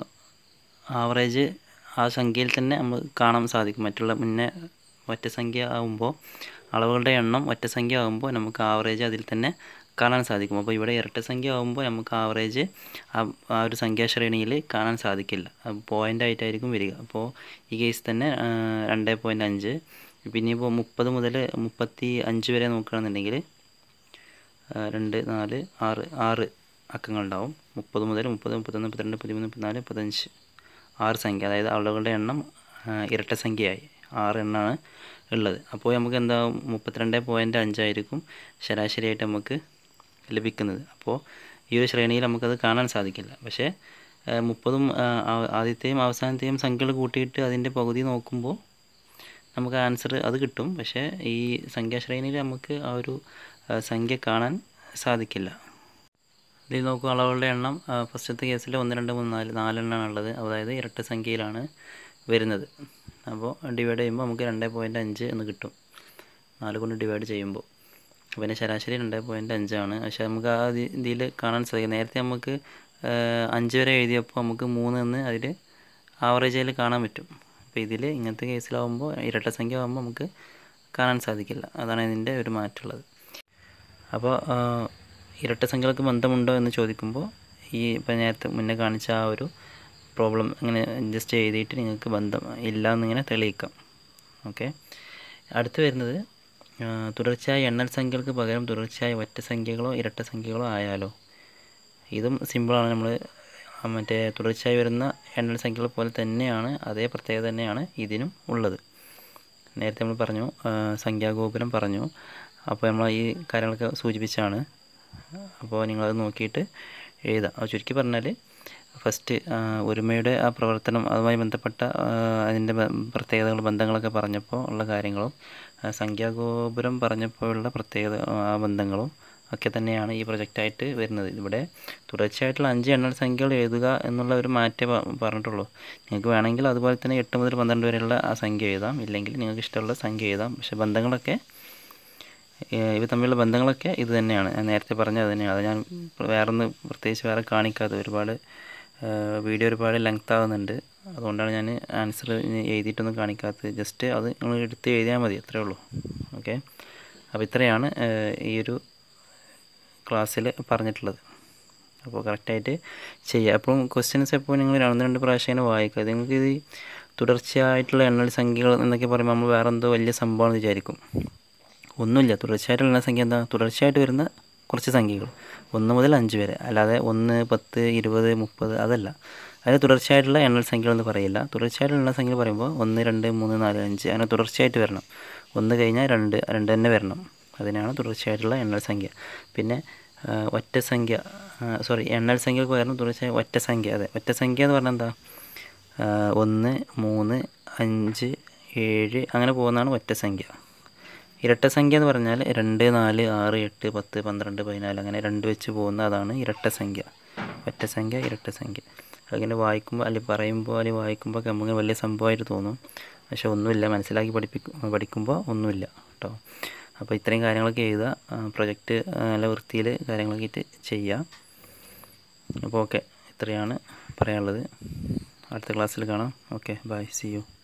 S1: ആവറേജ് ആ സംഖ്യയിൽ തന്നെ നമ്മൾ കാണാൻ സാധിക്കും മറ്റുള്ള മുന്നേ ഒറ്റ സംഖ്യ ആകുമ്പോൾ അളവുകളുടെ എണ്ണം ഒറ്റ സംഖ്യ ആകുമ്പോൾ നമുക്ക് ആവറേജ് അതിൽ തന്നെ കാണാൻ സാധിക്കും അപ്പോൾ ഇവിടെ ഇരട്ട സംഖ്യ ആകുമ്പോൾ നമുക്ക് ആവറേജ് ആ ആ ഒരു സംഖ്യാശ്രേണിയിൽ കാണാൻ സാധിക്കില്ല പോയിൻ്റ് ആയിട്ടായിരിക്കും വരിക അപ്പോൾ ഈ കേസ് തന്നെ ആ, രണ്ട് പോയിൻറ്റ് അഞ്ച് പിന്നെ ഇപ്പോൾ മുപ്പത് മുതൽ മുപ്പത്തി അഞ്ച് വരെ നോക്കുകയാണെന്നുണ്ടെങ്കിൽ ആ, രണ്ട് നാല് ആറ് ആറ് അക്കങ്ങളുണ്ടാവും മുപ്പത് മുതൽ മുപ്പത് മുപ്പത്തൊന്ന് മുപ്പത്തിരണ്ട് പതിമൂന്ന് മുപ്പത്തിനാല് മുപ്പത്തഞ്ച് ആറ് സംഖ്യ അതായത് ആളുകളുടെ എണ്ണം ആ, ഇരട്ട സംഖ്യയായി ആറ് എണ്ണമാണ് ഉള്ളത് അപ്പോൾ നമുക്ക് എന്താവും മുപ്പത്തിരണ്ട് പോയിൻറ്റ് അഞ്ചായിരിക്കും ശരാശരിയായിട്ട് നമുക്ക് ലഭിക്കുന്നത് അപ്പോൾ ഈ ഒരു ശ്രേണിയിൽ നമുക്കത് കാണാൻ സാധിക്കില്ല പക്ഷേ ആ, മുപ്പതും ആ, ആ- ആദ്യത്തെയും അവസാനത്തെയും സംഖ്യകൾ കൂട്ടിയിട്ട് അതിൻ്റെ പകുതി നോക്കുമ്പോൾ നമുക്ക് ആൻസർ അത് കിട്ടും പക്ഷേ ഈ സംഖ്യാശ്രേണിയിൽ നമുക്ക് ആ ഒരു ആ, സംഖ്യ കാണാൻ സാധിക്കില്ല ഇതിൽ നോക്കുക അളവുകളുടെ എണ്ണം ആ, ഫസ്റ്റത്തെ കേസിൽ ഒന്ന് രണ്ട് മൂന്ന് നാല് നാലെണ്ണമാണ് ഉള്ളത് അതായത് ഇരട്ട സംഖ്യയിലാണ് വരുന്നത് അപ്പോൾ ഡിവൈഡ് ചെയ്യുമ്പോൾ നമുക്ക് രണ്ട് പോയിൻറ്റ് അഞ്ച് എന്ന് കിട്ടും നാല് കൊണ്ട് ഡിവൈഡ് ചെയ്യുമ്പോൾ പിന്നെ ശരാശരി രണ്ട് പോയിൻറ്റ് അഞ്ചാണ് പക്ഷേ നമുക്ക് ആ ഇതിൽ കാണാൻ സാധിക്കും നേരത്തെ നമുക്ക് ആ, അഞ്ച് വരെ എഴുതിയപ്പോൾ നമുക്ക് മൂന്ന് എന്ന് അതിൽ ആവറേജ് അതിൽ കാണാൻ പറ്റും അപ്പോൾ ഇതിൽ ഇങ്ങനത്തെ കേസിലാവുമ്പോൾ ഇരട്ട സംഖ്യ ആകുമ്പോൾ നമുക്ക് കാണാൻ സാധിക്കില്ല അതാണ് ഇതിൻ്റെ ഒരു മാറ്റമുള്ളത് അപ്പോൾ ഇരട്ട സംഖ്യകൾക്ക് ബന്ധമുണ്ടോ എന്ന് ചോദിക്കുമ്പോൾ ഈ ഇപ്പം നേരത്തെ മുന്നേ കാണിച്ച ആ ഒരു പ്രോബ്ലം ഇങ്ങനെ ജസ്റ്റ് എഴുതിയിട്ട് നിങ്ങൾക്ക് ബന്ധം ഇല്ല എന്നിങ്ങനെ തെളിയിക്കാം ഓക്കെ അടുത്ത് വരുന്നത് ആ, തുടർച്ചയായ എണ്ണൽ സംഖ്യകൾക്ക് പകരം തുടർച്ചയായ ഒറ്റ സംഖ്യകളോ ഇരട്ട സംഖ്യകളോ ആയാലോ ഇതും സിമ്പിളാണ് നമ്മൾ മറ്റേ തുടർച്ചയായി വരുന്ന എണ്ണൽ സംഖ്യകൾ പോലെ തന്നെയാണ് അതേ പ്രത്യേകത തന്നെയാണ് ഇതിനും ഉള്ളത് നേരത്തെ നമ്മൾ പറഞ്ഞു ആ, സംഖ്യാഗോപുരം പറഞ്ഞു അപ്പോൾ നമ്മൾ ഈ കാര്യങ്ങളൊക്കെ സൂചിപ്പിച്ചാണ് അപ്പോൾ നിങ്ങളത് നോക്കിയിട്ട് എഴുതാം അത് ചുരുക്കി പറഞ്ഞാൽ ഫസ്റ്റ് ഒരുമയുടെ ആ പ്രവർത്തനം അതുമായി ബന്ധപ്പെട്ട ആ, അതിൻ്റെ ബ- പ്രത്യേകതകൾ ബന്ധങ്ങളൊക്കെ പറഞ്ഞപ്പോൾ ഉള്ള കാര്യങ്ങളും ആ, സംഖ്യാഗോപുരം പറഞ്ഞപ്പോഴുള്ള പ്രത്യേകത ആ ബന്ധങ്ങളും ഒക്കെ തന്നെയാണ് ഈ പ്രൊജക്റ്റായിട്ട് വരുന്നത് ഇവിടെ തുടർച്ചയായിട്ടുള്ള അഞ്ച് എണ്ണൽ സംഖ്യകൾ എഴുതുക എന്നുള്ള ഒരു മാറ്റേ പ- പറഞ്ഞിട്ടുള്ളൂ നിങ്ങൾക്ക് വേണമെങ്കിൽ അതുപോലെ തന്നെ എട്ട് മുതൽ പന്ത്രണ്ട് വരെയുള്ള ആ സംഖ്യ എഴുതാം ഇല്ലെങ്കിൽ നിങ്ങൾക്ക് ഇഷ്ടമുള്ള സംഖ്യ എഴുതാം പക്ഷേ ബന്ധങ്ങളൊക്കെ ഏഹ് ഇവ തമ്മിലുള്ള ബന്ധങ്ങളൊക്കെ ഇത് തന്നെയാണ് ഞാൻ നേരത്തെ പറഞ്ഞത് തന്നെയാണ് അത് ഞാൻ വേറൊന്ന് പ്രത്യേകിച്ച് വേറെ കാണിക്കാതെ ഒരുപാട് ഏഹ് വീഡിയോ ഒരുപാട് ലെങ്ത് ആവുന്നുണ്ട് അതുകൊണ്ടാണ് ഞാൻ ആൻസർ എഴുതിയിട്ടൊന്നും കാണിക്കാത്തത് ജസ്റ്റ് അത് നിങ്ങൾ എടുത്ത് എഴുതിയാൽ മതി അത്രേ ഉള്ളൂ ഓക്കെ അപ്പോൾ ഇത്രയാണ് ഏഹ് ഈ ഒരു ക്ലാസ്സിൽ പറഞ്ഞിട്ടുള്ളത് അപ്പോൾ കറക്റ്റായിട്ട് ചെയ്യുക അപ്പം ക്വസ്റ്റ്യൻസ് എപ്പോൾ നിങ്ങൾ രണ്ട് രണ്ട് പ്രാവശ്യം ഇങ്ങനെ വായിക്കുക അത് നിങ്ങൾക്ക് ഇത് തുടർച്ചയായിട്ടുള്ള എണ്ണൽ സംഖ്യകൾ എന്നൊക്കെ പറയുമ്പോൾ നമ്മൾ വേറെ എന്തോ വലിയ സംഭവമാണെന്ന് വിചാരിക്കും ഒന്നുമില്ല തുടർച്ചയായിട്ടുള്ള എണ്ണൽ സംഖ്യ എന്താ തുടർച്ചയായിട്ട് വരുന്ന കുറച്ച് സംഖ്യകൾ ഒന്ന് മുതൽ അഞ്ച് വരെ അല്ലാതെ ഒന്ന് പത്ത് ഇരുപത് മുപ്പത് അതല്ല അതിന് തുടർച്ചയായിട്ടുള്ള എണ്ണൽ സംഖ്യകൾ എന്ന് പറയില്ല തുടർച്ചയായിട്ടുള്ള എണ്ണൽ സംഖ്യ പറയുമ്പോൾ ഒന്ന് രണ്ട് മൂന്ന് നാല് അഞ്ച് അങ്ങനെ തുടർച്ചയായിട്ട് വരണം ഒന്ന് കഴിഞ്ഞാൽ രണ്ട് രണ്ട് തന്നെ വരണം അതിനാണ് തുടർച്ചയായിട്ടുള്ള എണ്ണൽ സംഖ്യ പിന്നെ ആ, ഒറ്റ സംഖ്യ സോറി എണ്ണൽ സംഖ്യക്ക് പകരം തുടർച്ചയായ ഒറ്റ സംഖ്യ അതെ ഒറ്റ സംഖ്യ എന്ന് പറഞ്ഞാൽ എന്താ ആ, ഒന്ന് മൂന്ന് അഞ്ച് ഏഴ് അങ്ങനെ പോകുന്നതാണ് ഒറ്റ സംഖ്യ ഇരട്ട സംഖ്യ എന്ന് പറഞ്ഞാൽ രണ്ട് നാല് ആറ് എട്ട് പത്ത് പന്ത്രണ്ട് പതിനാല് അങ്ങനെ രണ്ട് വെച്ച് പോകുന്ന അതാണ് ഇരട്ട സംഖ്യ ഒറ്റ സംഖ്യ ഇരട്ട സംഖ്യ അങ്ങനെ വായിക്കുമ്പോൾ അല്ലെങ്കിൽ പറയുമ്പോൾ അല്ലെങ്കിൽ വായിക്കുമ്പോൾ ഒക്കെ നമുക്ക് വലിയ സംഭവമായിട്ട് തോന്നും പക്ഷെ ഒന്നുമില്ല മനസ്സിലാക്കി പഠിപ്പിക്കും പഠിക്കുമ്പോൾ ഒന്നുമില്ല കേട്ടോ അപ്പോൾ ഇത്രയും കാര്യങ്ങളൊക്കെ എഴുതുക പ്രൊജക്റ്റ് നല്ല വൃത്തിയിൽ കാര്യങ്ങളൊക്കെ ഇട്ട് ചെയ്യുക അപ്പോൾ ഓക്കെ ഇത്രയാണ് പറയാനുള്ളത് അടുത്ത ക്ലാസ്സിൽ കാണാം ഓക്കെ ബൈ സി യു